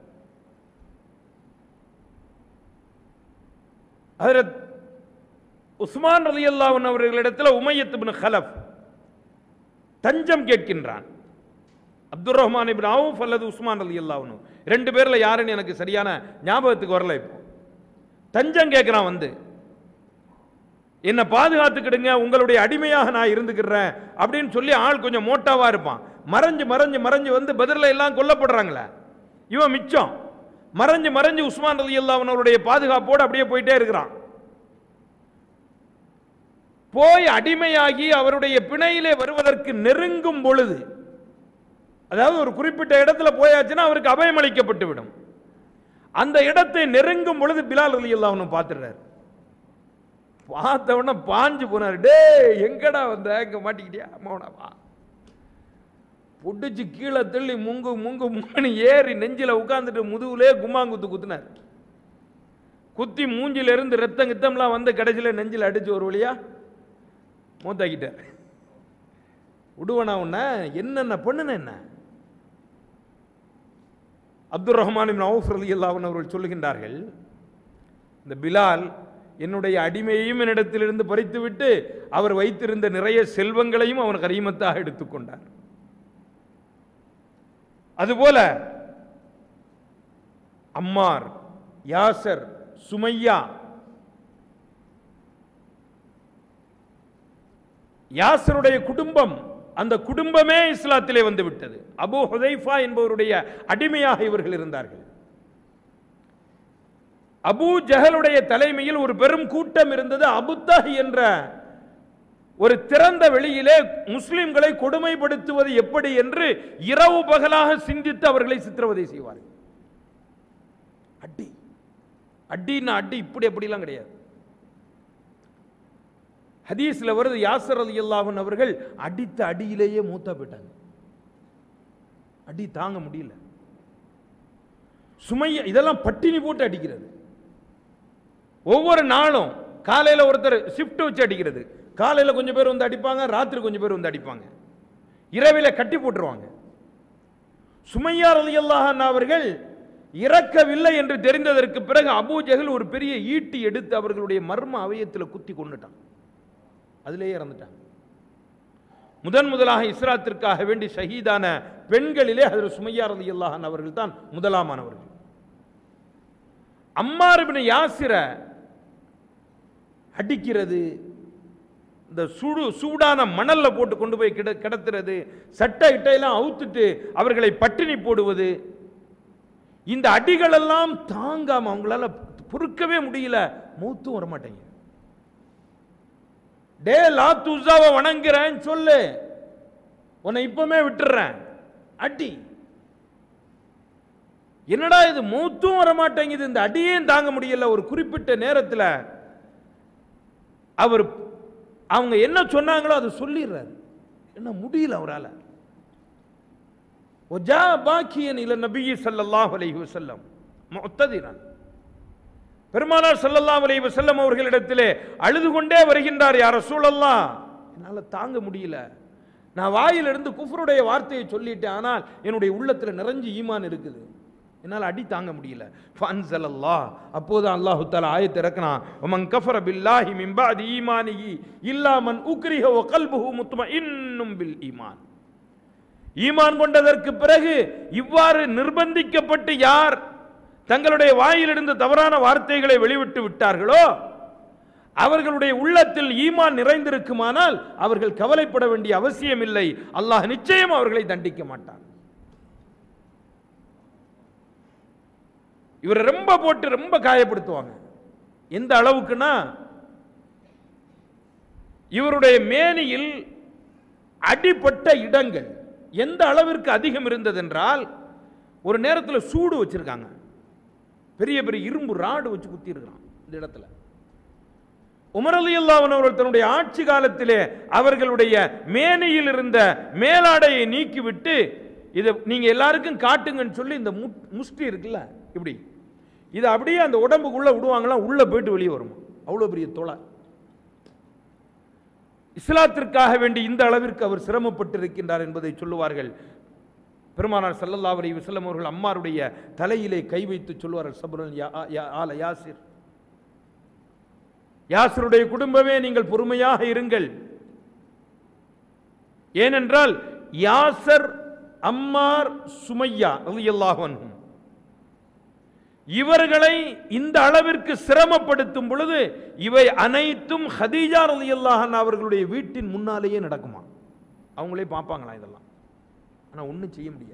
ஹஜரத் உஸ்மான் ரலியல்லாஹு அன்ஹு அவர்களிடத்தில் உமையத் இப்னு ஹலஃப் தஞ்சம் கேட்கின்றான் அப்துர் ரஹ்மான் இப்னு அவுஃப் அல்லது உஸ்மான் ரலியல்லாஹு அன்ஹு ரெண்டு பேர்ல யாருன்னு எனக்கு சரியான ஞாபகத்துக்கு வரல இப்போ தஞ்சம் கேட்கிறான் வந்து என்னை பாதுகாத்துக்கிடுங்க உங்களுடைய அடிமையாக நான் இருந்துக்கிறேன் அப்படின்னு சொல்லி ஆள் கொஞ்சம் மோட்டாவா இருப்பான் மறைஞ்சு மறைஞ்சு மறைஞ்சு வந்து பதிரில் எல்லாம் கொல்லப்படுறாங்களே இவன் மிச்சம் மறைஞ்சு மறைஞ்சு உஸ்மான் அலி அவனுடைய பாதுகாப்போடு அப்படியே போயிட்டே இருக்கிறான் போய் அடிமையாகி அவருடைய பிணையிலே வருவதற்கு நெருங்கும் பொழுது அதாவது ஒரு குறிப்பிட்ட இடத்துல போயாச்சுன்னா அவருக்கு அபயம் அளிக்கப்பட்டு விடும் அந்த இடத்தை நெருங்கும் பொழுது பிலால் அலி அல்லாஹ் பார்த்துடுறாரு பார்த்த உடனே பாஞ்சு போனார் டே எங்கடா வந்த இங்க மாட்டிக்கிட்டியா மௌனவா புடிச்சு கீழே தள்ளி முங்கு முங்கு முங்குன்னு ஏறி நெஞ்சில உட்கார்ந்துட்டு முதுகுலே கும்மாங்குத்து குத்துனார் குத்தி மூஞ்சில இருந்து ரத்தம் கித்தம்லாம் வந்து கடைசியில் நெஞ்சில் அடிச்சு ஒரு வழியா மூத்தாக்கிட்டார் விடுவனா உன்ன என்னென்ன பண்ணுன என்ன அப்துல் ரஹ்மான் இப்னு அவுஃப் ரலியல்லாஹு அன்ஹு அவர்கள் சொல்லுகின்றார்கள் இந்த பிலால் என்னுடைய அடிமையையும் என்னிடத்திலிருந்து பறித்துவிட்டு அவர் வைத்திருந்த நிறைய செல்வங்களையும் அவன் கரிமத்தாக எடுத்துக்கொண்டார் அதுபோல அம்மார் யாசர் சுமையா யாசருடைய குடும்பம் அந்த குடும்பமே இஸ்லாத்திலே வந்து விட்டது அபு ஹுதைஃபா என்பவருடைய அடிமையாக இவர்கள் இருந்தார்கள் அபூ ஜஹலுடைய தலைமையில் ஒரு பெரும் கூட்டம் இருந்தது அபுத்தஹ் என்ற ஒரு திறந்த வெளியிலே முஸ்லிம்களை கொடுமைப்படுத்துவது எப்படி என்று இரவு பகலாக சிந்தித்து அவர்களை சித்திரவதை செய்வார்கள் அடி அடின்னா அடி இப்படி அப்படிலாம் கிடையாது ஹதீஸ்ல வருது யாசர் அலி அல்லாஹன் அவர்கள் அடித்த அடியிலேயே மூத்தா போயிட்டாங்க அடி தாங்க முடியல சுமைய இதெல்லாம் பட்டினி போட்டு அடிக்கிறது ஒவ்வொரு நாளும் காலையில் ஒருத்தர் ஷிஃப்ட் வச்சு அடிக்கிறது காலையில் கொஞ்சம் பேர் வந்து அடிப்பாங்க ராத்திரி கொஞ்சம் பேர் வந்து அடிப்பாங்க இரவில கட்டி போட்டுருவாங்க சுமையார் அலி அவர்கள் இறக்கவில்லை என்று தெரிந்ததற்கு பிறகு அபூ ஜஹல் ஒரு பெரிய ஈட்டி எடுத்து அவர்களுடைய மர்ம அவயத்தில் குத்தி கொண்டுட்டான் அதிலேயே இறந்துட்டாங்க முதன் முதலாக இஸ்ராத்திற்காக வேண்டி ஷஹீதான பெண்களிலே அதில் சுமையார் அலி அல்லாஹன் அவர்கள் தான் முதலாமானவர்கள் அம்மார் இப்னு யாசிர அடிக்கிறது இந்த சுடு சூடான மணல்ல போட்டு கொண்டு போய் கிட கிடத்துறது சட்டை இட்டையெல்லாம் அவுத்துட்டு அவர்களை பட்டினி போடுவது இந்த அடிகள் எல்லாம் தாங்காம அவங்களால பொறுக்கவே முடியல மூத்தும் வர மாட்டேங்க டே லாத்துசாவை வணங்குறேன்னு சொல்லு உன்னை இப்பவுமே விட்டுறேன் அடி என்னடா இது மூத்தும் வர மாட்டேங்குது இந்த அடியேன் தாங்க முடியல ஒரு குறிப்பிட்ட நேரத்தில் அவர் அவங்க என்ன சொன்னாங்களோ அதை சொல்லிடுறாரு என்ன முடியல அவரால் ஒஜா பாக்கியன் இல நபி ஸல்லல்லாஹு அலைஹி வஸல்லம் முத்ததிரன் பெருமானார் ஸல்லல்லாஹு அலைஹி வஸல்லம் அவர்களிடத்திலே அழுது கொண்டே வருகின்றார் யார் ரசூலல்லாஹ் என்னால தாங்க முடியல நான் வாயிலிருந்து குஃப்ருடைய வார்த்தையை சொல்லிட்டேன் ஆனால் என்னுடைய உள்ளத்தில் நிறைஞ்சு ஈமான் இருக்குது என்னால் அடி தாங்க முடியல ஃபன்சல் அல்லாஹ் அப்போது அல்லாஹு தாலா ஆயத்தை இறக்கினான் உமன் கஃபர பில்லாஹி மின் பாதி ஈமானிஹி இல்லா மன் உக்ரிஹ வ கல்புஹு முத்மஇன்னும் பில் ஈமான் ஈமான் கொண்டதற்கு பிறகு இவ்வாறு நிர்பந்திக்கப்பட்டு யார் தங்களுடைய வாயிலிருந்து தவறான வார்த்தைகளை வெளிவிட்டு விட்டார்களோ அவர்களுடைய உள்ளத்தில் ஈமான் நிறைந்திருக்குமானால் அவர்கள் கவலைப்பட வேண்டிய அவசியம் இல்லை அல்லாஹ் நிச்சயம் அவர்களை தண்டிக்க மாட்டான் இவரை ரொம்ப போட்டு ரொம்ப காயப்படுத்துவாங்க எந்த அளவுக்குன்னா இவருடைய மேனியில் அடிப்பட்ட இடங்கள் எந்த அளவிற்கு அதிகம் இருந்ததென்றால் ஒரு நேரத்தில் சூடு வச்சிருக்காங்க பெரிய பெரிய இரும்பு ராடு வச்சு குத்தி இருக்கிறான் இந்த இடத்துல உமர் அலி அவர்கள் தன்னுடைய ஆட்சி காலத்திலே அவர்களுடைய மேனையில் இருந்த மேலாடையை நீக்கிவிட்டு இதை நீங்க எல்லாருக்கும் காட்டுங்கன்னு சொல்லி இந்த மு- முஷ்டி இருக்குல்ல இப்படி இது அப்படியே அந்த உடம்புக்குள்ள விடுவாங்களாம் உள்ள போயிட்டு வெளியே வரும் அவ்வளோ பெரிய தொலை இஸ்லாத்திற்காக வேண்டி இந்த அளவிற்கு அவர் சிரமப்பட்டிருக்கின்றார் என்பதை சொல்லுவார்கள் பெருமானார் ஸல்லல்லாஹு அலைஹி வஸல்லம் அவர்கள் அம்மாருடைய தலையிலே கை வைத்து சொல்வார்கள் சபுரன் யா யா- ஆல யாசிர் யாசருடைய குடும்பமே நீங்கள் பொறுமையாக இருங்கள் ஏனென்றால் யாசர் அம்மார் சுமையா ரலியல்லாஹு அன்ஹும் இவர்களை இந்த அளவிற்கு சிரமப்படுத்தும் பொழுது இவை அனைத்தும் ஹதீஜா ரலியல்லாஹு அன்ஹா அவர்களுடைய வீட்டின் முன்னாலேயே நடக்குமா அவங்களே பார்ப்பாங்களா இதெல்லாம் ஆனா ஒண்ணும் செய்ய முடியாது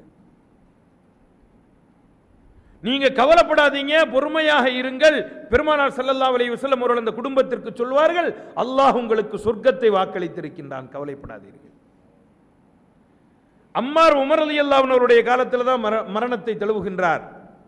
நீங்க கவலைப்படாதீங்க பொறுமையாக இருங்கள் பெருமானார் ஸல்லல்லாஹு அலைஹி வஸல்லம் அவர்கள் அந்த குடும்பத்திற்கு சொல்வார்கள் அல்லாஹ் உங்களுக்கு சொர்க்கத்தை வாக்களித்திருக்கின்றான் கவலைப்படாதீர்கள் அம்மார் உமர் ரலியல்லாஹு அன்ஹு அவருடைய காலத்தில் தான் மர- மரணத்தை தழுவுகின்றார்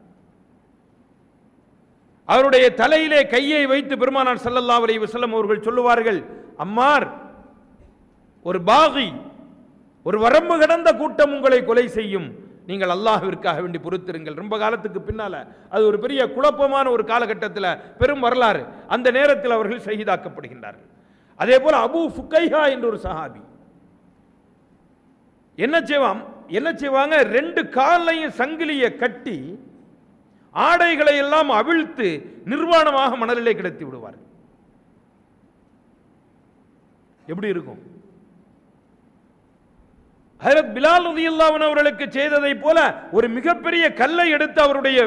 அவருடைய தலையிலே கையை வைத்து பெருமானார் ஸல்லல்லாஹு அலைஹி வஸல்லம் அவர்கள் சொல்லுவார்கள் அம்மார் ஒரு பாகி ஒரு வரம்பு கடந்த கூட்டம் உங்களை கொலை செய்யும் நீங்கள் அல்லாஹ்விற்காக வேண்டி பொறுத்திருங்கள் ரொம்ப காலத்துக்கு பின்னால அது ஒரு பெரிய குழப்பமான ஒரு காலகட்டத்தில் பெரும் வரலாறு அந்த நேரத்தில் அவர்கள் ஷஹீதாக்கப்படுகின்றார்கள் அதே போல அபூ ஃபுகைஹா என்ற ஒரு சஹாபி என்ன செய்வான் என்ன செய்வாங்க ரெண்டு காலையும் சங்கிலியை கட்டி ஆடைகளை எல்லாம் அவிழ்த்து நிர்வாணமாக மணலிலே கிடத்தி விடுவார் எப்படி இருக்கும் ஹஜரத் பிலால் ரலியல்லாஹு அன்ஹு அவர்களுக்கு செய்ததை போல ஒரு மிகப்பெரிய கல்லை எடுத்து அவருடைய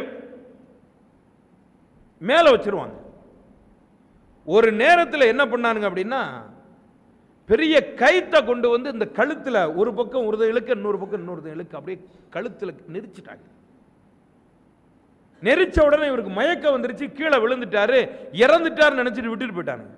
மேல வச்சிருவாங்க ஒரு நேரத்தில் என்ன பண்ணானுங்க அப்படின்னா பெரிய கைத்தை கொண்டு வந்து இந்த கழுத்துல ஒரு பக்கம் ஒரு இழுக்க இன்னொரு பக்கம் இன்னொரு இழுக்க அப்படியே கழுத்துல நெரிச்சிட்டாங்க நெரிச்ச உடனே இவருக்கு மயக்கம் வந்துருச்சு கீழே விழுந்துட்டாரு இறந்துட்டாருன்னு நினைச்சிட்டு விட்டுட்டு போயிட்டானுங்க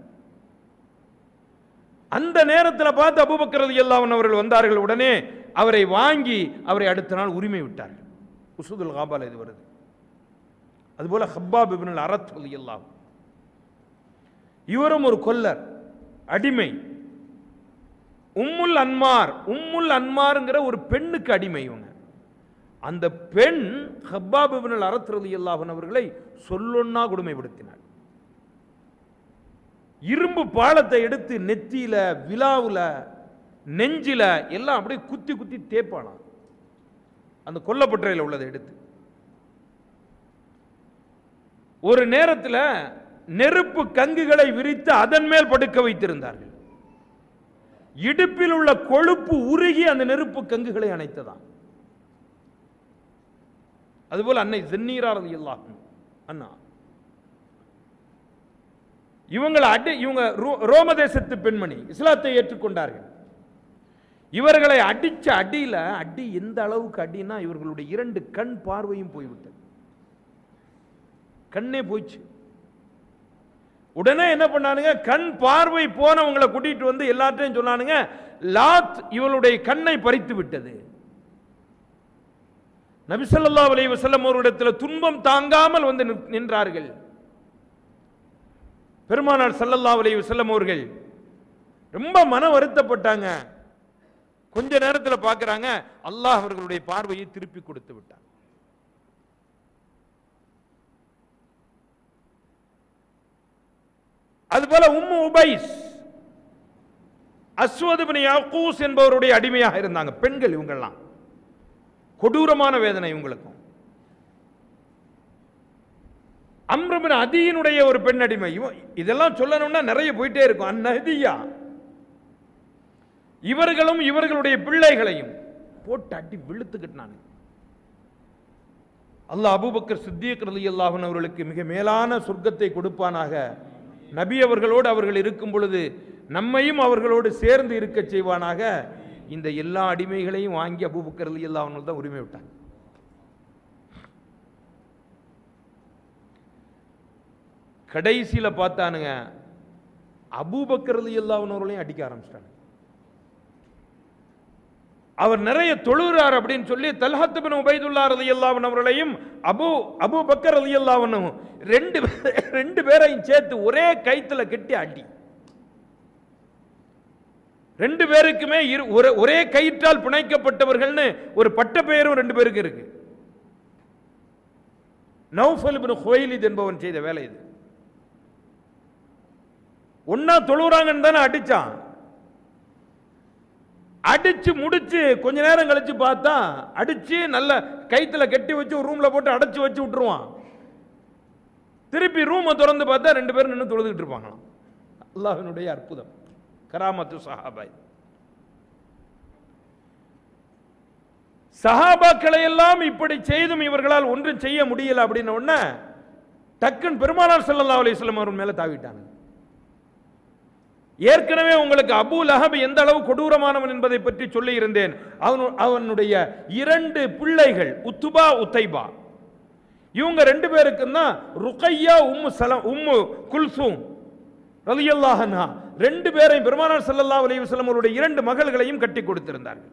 அந்த நேரத்தில் பார்த்து அபூபக்கர் ரலியல்லாஹு அன்ஹு அவர்கள் வந்தார்கள் உடனே அவரை வாங்கி அவரை அடுத்த நாள் உரிமை விட்டார்கள் உசுதுல் காபால இது வருது அதுபோல ஹப்பாப் இப்னுல் அரத் ரலியல்லாஹு இவரும் ஒரு கொல்லர் அடிமை உம்முல் அன்மார் உம்முல் அன்மார்ங்கிற ஒரு பெண்ணுக்கு அடிமை இவங்க அந்த பெண் ஹப்பாப் இப்னுல் அரத் ரலியல்லாஹு அன்ஹு அவர்களை சொல்லொன்னா கொடுமைப்படுத்தினார் இரும்பு பாலத்தை எடுத்து நெத்தியில விலாவுல நெஞ்சில எல்லாம் அப்படியே குத்தி குத்தி தேய்ப்பானாம் அந்த கொல்லப்பட்டறையில் உள்ளதை எடுத்து ஒரு நேரத்தில் நெருப்பு கங்குகளை விரித்து அதன் மேல் படுக்க வைத்திருந்தார்கள் இடுப்பில் உள்ள கொழுப்பு உருகி அந்த நெருப்பு கங்குகளை அணைத்ததாம் அதுபோல அன்னை சென்னீராரது எல்லாம் அண்ணா இவங்களை அடி இவங்க ரோ- ரோம தேசத்து பெண்மணி இஸ்லாத்தை ஏற்றுக்கொண்டார்கள் இவர்களை அடிச்ச அடியில அடி எந்த அளவுக்கு அடினா இவர்களுடைய இரண்டு கண் பார்வையும் போய்விட்டது கண்ணே போயிடுச்சு உடனே என்ன பண்ணானுங்க கண் பார்வை போனவங்களை கூட்டிட்டு வந்து எல்லாத்தையும் சொன்னானுங்க லாத் இவளுடைய கண்ணை பறித்து விட்டது நபிசல்லா அலைஹி வஸல்லம் அவரிடத்தில் துன்பம் தாங்காமல் வந்து நிற்- நின்றார்கள் பெருமானார் ஸல்லல்லாஹு அலைஹி வஸல்லம் அவர்கள் ரொம்ப மன வருத்தப்பட்டாங்க கொஞ்ச நேரத்தில் பார்க்கறாங்க அல்லாஹ் அவர்களுடைய பார்வையை திருப்பி கொடுத்து விட்டார் அதுபோல உம்மு உபைஸ் அஸ்வத் பின் யாக்கூஸ் என்பவருடைய அடிமையாக இருந்தாங்க பெண்கள் இவங்கெல்லாம் கொடூரமான வேதனை இவங்களுக்கும் அம்ருபின் அதியினுடைய ஒரு பெண் அடிமை இவ- இதெல்லாம் சொல்லணும்னா நிறைய போயிட்டே இருக்கும் அந்நதியா இவர்களும் இவர்களுடைய பிள்ளைகளையும் போட்டு அடி விழுத்துக்கிட்டாங்க அல்லாஹ் அபூபக்கர் சித்திக் ரலியல்லாஹு அன்ஹு அவர்களுக்கு மிக மேலான சொர்க்கத்தை கொடுப்பானாக நபி அவர்களோடு அவர்கள் இருக்கும் பொழுது நம்மையும் அவர்களோடு சேர்ந்து இருக்க செய்வானாக இந்த எல்லா அடிமைகளையும் வாங்கி அபூபக்கர் ரலியல்லாஹு அன்ஹு தான் உரிமை விட்டாங்க கடைசியில பார்த்தானுங்க அபூபக்கர் ரலியல்லாஹு அன்ஹு அவர்களையும் அடிக்க ஆரம்பிச்சிட்டாங்க அவர் நிறைய தொழுகிறார் அப்படின்னு சொல்லி தல்ஹத் பின் உபைதுல்லா ரலியல்லாஹு அன்ஹு அவர்களையும் அபு அபு பக்கர் ரலியல்லாஹு அன்ஹு ரெண்டு பே- ரெண்டு பேரையும் சேர்த்து ஒரே கைத்துல கட்டி அடி ரெண்டு பேருக்குமே இரு- ஒரே- ஒரே கயிற்றால் பிணைக்கப்பட்டவர்கள்னு ஒரு பட்ட பெயரும் ரெண்டு பேருக்கு இருக்கு நௌஃபல் பின் ஹுவைலித் என்பவன் செய்த வேலை இது ஒன்னா தொழுறாங்கன்னு தானே அடிச்சான் அடிச்சு முடிச்சு கொஞ்ச நேரம் கழிச்சு பார்த்தா அடிச்சு நல்ல கைத்துல கட்டி வச்சு ஒரு ரூம்ல போட்டு அடைச்சு வச்சு விட்டுருவான் திருப்பி ரூமை திறந்து பார்த்தா ரெண்டு பேரும் நின்று தொழுதுகிட்டு இருப்பாங்களாம் அல்லாஹ்வினுடைய அற்புதம் கராமத்து சஹாபாய் சஹாபாக்களை எல்லாம் இப்படி செய்தும் இவர்களால் ஒன்றும் செய்ய முடியல அப்படின்ன உடனே டக்குன்னு பெருமானார் ஸல்லல்லாஹு அலைஹி வஸல்லம் அவர் மேல தாவிட்டாங்க ஏற்கனவே உங்களுக்கு அபூ லஹப் எந்த அளவு கொடூரமானவன் என்பதை பற்றி சொல்லி இருந்தேன் அவனு அவனுடைய இரண்டு பிள்ளைகள் உத்துபா உத்தைபா இவங்க ரெண்டு பேருக்கும் தான் ருக்கையா உம்மு சலம் உம்மு குல்சூம் ரலியல்லாஹு அன்ஹா ரெண்டு பேரையும் பெருமானார் ஸல்லல்லாஹு அலைஹி வஸல்லம் அவருடைய இரண்டு மகள்களையும் கட்டி கொடுத்திருந்தார்கள்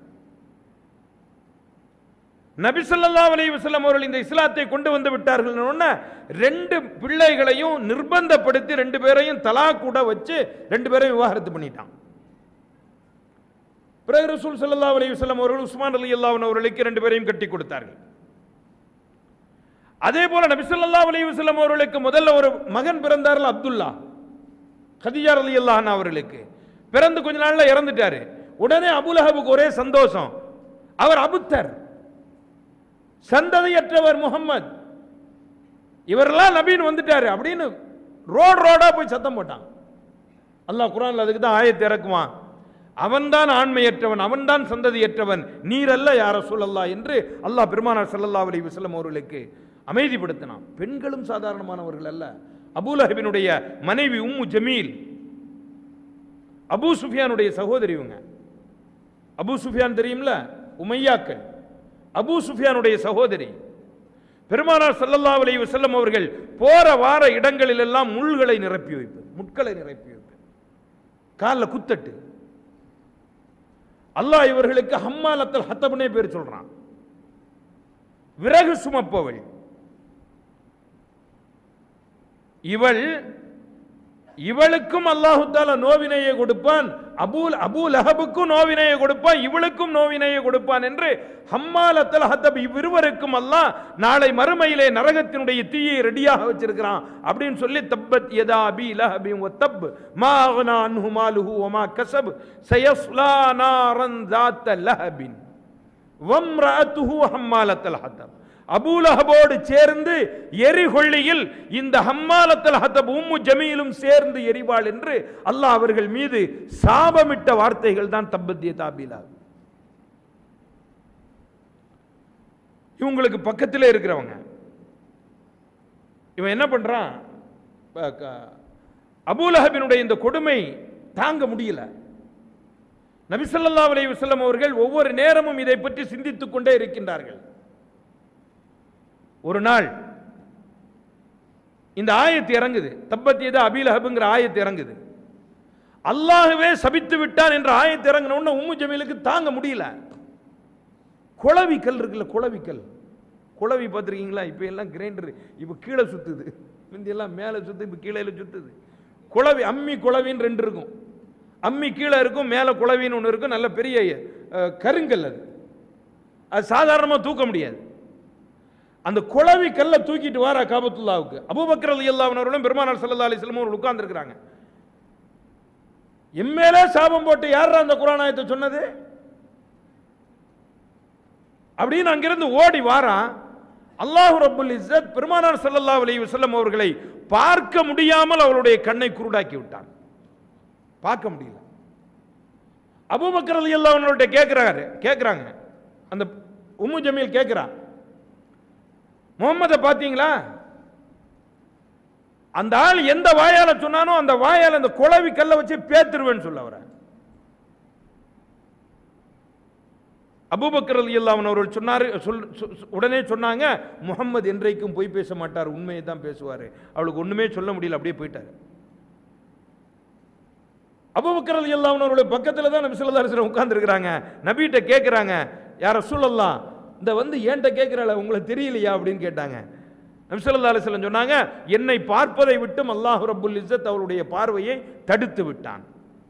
நபி ஸல்லல்லாஹு அலைஹி வஸல்லம் அவர்கள் இந்த இஸ்லாத்தை கொண்டு வந்து விட்டார்கள் உடனே ரெண்டு பிள்ளைகளையும் நிர்பந்தப்படுத்தி ரெண்டு பேரையும் தலா கூட வச்சு ரெண்டு பேரையும் விவாகரத்து பண்ணிட்டான் பிறகு ரசூல் ஸல்லல்லாஹு அலைஹி வஸல்லம் அவர்கள் உஸ்மான் ரலியல்லாஹு அன்ஹு அவர்களுக்கு ரெண்டு பேரையும் கட்டி கொடுத்தார்கள் அதே போல நபி ஸல்லல்லாஹு அலைஹி வஸல்லம் அவர்களுக்கு முதல்ல ஒரு மகன் பிறந்தார்கள் அப்துல்லா கதிஜா ரலியல்லாஹு அன்ஹா அவர்களுக்கு பிறந்து கொஞ்ச நாள்ல இறந்துட்டாரு உடனே அபுலஹபுக்கு ஒரே சந்தோஷம் அவர் அபுத்தர் சந்ததியற்றவர் முகம்மது இவரெல்லாம் நபீன் வந்துட்டாரு அப்படின்னு ரோடு ரோடா போய் சத்தம் போட்டான் அல்லாஹ் குரான்ல அதுக்கு தான் ஆயத்தை இறக்குவான் அவன்தான் ஆண்மையற்றவன் அவன்தான் சந்ததியற்றவன் நீரல்ல யார சொல்லல்லா என்று அல்லாஹ் பெருமானார் ஸல்லல்லாஹு அலைஹி வஸல்லம் அவர்களுக்கு அமைதிப்படுத்தினான் பெண்களும் சாதாரணமானவர்கள் அல்ல அபூலஹபினுடைய மனைவி உம்மு ஜமீல் அபூ சுஃபியானுடைய சகோதரி இவங்க அபூ சுஃபியான் தெரியும்ல உமையாக்கள் அபூ சுஃபியானுடைய சகோதரி பெருமானார் ஸல்லல்லாஹு அலைஹி வஸல்லம் அவர்கள் போற வார இடங்களில் எல்லாம் முள்களை நிரப்பி வைப்பது முட்களை நிரப்பி வைப்பது காலில் குத்தட்டு அல்லாஹ் இவர்களுக்கு ஹம்மாலத்தல் ஹத்தப்னே பேர் சொல்றான் விறகு சுமப்பவள் இவள் இவளுக்கும் அல்லாஹு தாலா நோவினையை கொடுப்பான் அபூல் அபூ லஹபுக்கும் நோவினையை கொடுப்பான் இவளுக்கும் நோவினையை கொடுப்பான் என்று ஹம்மாலத்தல் ஹத்தப் இவ்விருவருக்கும் அல்லாஹ் நாளை மறுமையிலே நரகத்தினுடைய தீயை ரெடியாக வச்சிருக்கிறான் அப்படின்னு சொல்லி தப்பத் யதா அபி லஹபி வ தப் மா அக்னா அன்ஹு மாலுஹு வ மா கஸப் சயஸ்லா நாரன் ذات லஹபின் வம்ரஅத்துஹு ஹம்மாலத்தல் ஹத்தப் அபூலஹபோடு சேர்ந்து எரிகொள்ளியில் இந்த ஹம்மாலத்தல் ஹத்தப் உம்மு ஜமீலும் சேர்ந்து எரிவாள் என்று அல்லாஹ் அவர்கள் மீது சாபமிட்ட வார்த்தைகள் தான் தப்பத்திய தாபிலா இவங்களுக்கு பக்கத்திலே இருக்கிறவங்க இவன் என்ன பண்றான் ப- க- அபூலஹபினுடைய இந்த கொடுமை தாங்க முடியல நபிசல்லா அலைஹி வஸல்லம் அவர்கள் ஒவ்வொரு நேரமும் இதை பற்றி சிந்தித்துக் கொண்டே இருக்கின்றார்கள் ஒரு நாள் இந்த ஆயத்து இறங்குது தப்பத்தியது அபிலஹபுங்கிற ஆயத்து இறங்குது அல்லாஹ்வே சபித்து விட்டான் என்ற ஆயத்து இறங்கின உடனே உம்மு ஜமீலுக்கு தாங்க முடியல குளவி கல் இருக்குல்ல குளவி கல் குளவி பார்த்துருக்கீங்களா இப்போ எல்லாம் கிரைண்டர் இப்போ கீழே சுத்துது முந்தி எல்லாம் மேலே சுத்து இப்போ கீழே சுத்துது குளவி அம்மி குளவின்னு ரெண்டு இருக்கும் அம்மி கீழே இருக்கும் மேலே குளவின்னு ஒன்று இருக்கும் நல்ல பெரிய அஹ், கருங்கல் அது அது சாதாரணமாக தூக்க முடியாது அந்த குளவி கல்லை தூக்கிட்டு வாரா காபத்துல்லாவுக்கு அபூபக்கர் ரலியல்லாஹு அன்ஹு அவர்களும் பெருமானார் ஸல்லல்லாஹு அலைஹி வஸல்லம் அவர்கள் உட்கார்ந்திருக்கிறாங்க எம்மேலே சாபம் போட்டு யார் அந்த குர்ஆன் ஆயத்தை சொன்னது அப்படின்னு அங்கிருந்து ஓடி வாரான் அல்லாஹ் ரப்புல் இஸ்ஸத் பெருமானார் ஸல்லல்லாஹு அலைஹி வஸல்லம் அவர்களை பார்க்க முடியாமல் அவருடைய கண்ணை குருடாக்கி விட்டான் பார்க்க முடியல அபூபக்கர் ரலியல்லாஹு அன்ஹு அவர்கள்ட்ட கேட்கிறாரு கேட்குறாங்க அந்த உம்மு ஜமீல் கேட்குறான் முகம்மதை பார்த்தீங்களா அந்த ஆள் எந்த வாயால சொன்னானோ அந்த வாயால அந்த குளவி கல்லை வச்சு பேத்துருவேன்னு சொல்ல அவரை அபூபக்கர் ரலியல்லாஹு அன்ஹு அவர்கள் சொன்னாரு சொல் சொ- சொ- உடனே சொன்னாங்க முகம்மது என்றைக்கும் பொய் பேச மாட்டார் உண்மையை தான் பேசுவார் அவளுக்கு ஒண்ணுமே சொல்ல முடியல அப்படியே போயிட்டாரு அபூபக்கர் ரலியல்லாஹு அன்ஹு அவருடைய பக்கத்துல தான் நபி ஸல்லல்லாஹு அலைஹி வஸல்லம் உட்கார்ந்திருக்கிறாங்க நபிகிட்ட கேட்குறாங்க யார் ரசூலல்லாஹ் இந்த வந்து ஏன்ட்ட கேட்குறாள உங்களுக்கு தெரியலையா அப்படின்னு கேட்டாங்க நபி ஸல்லல்லாஹு அலைஹி வஸல்லம் சொன்னாங்க என்னை பார்ப்பதை விட்டும் அல்லாஹ் ரப்புல் இஸ்ஸத் அவருடைய பார்வையை தடுத்து விட்டான்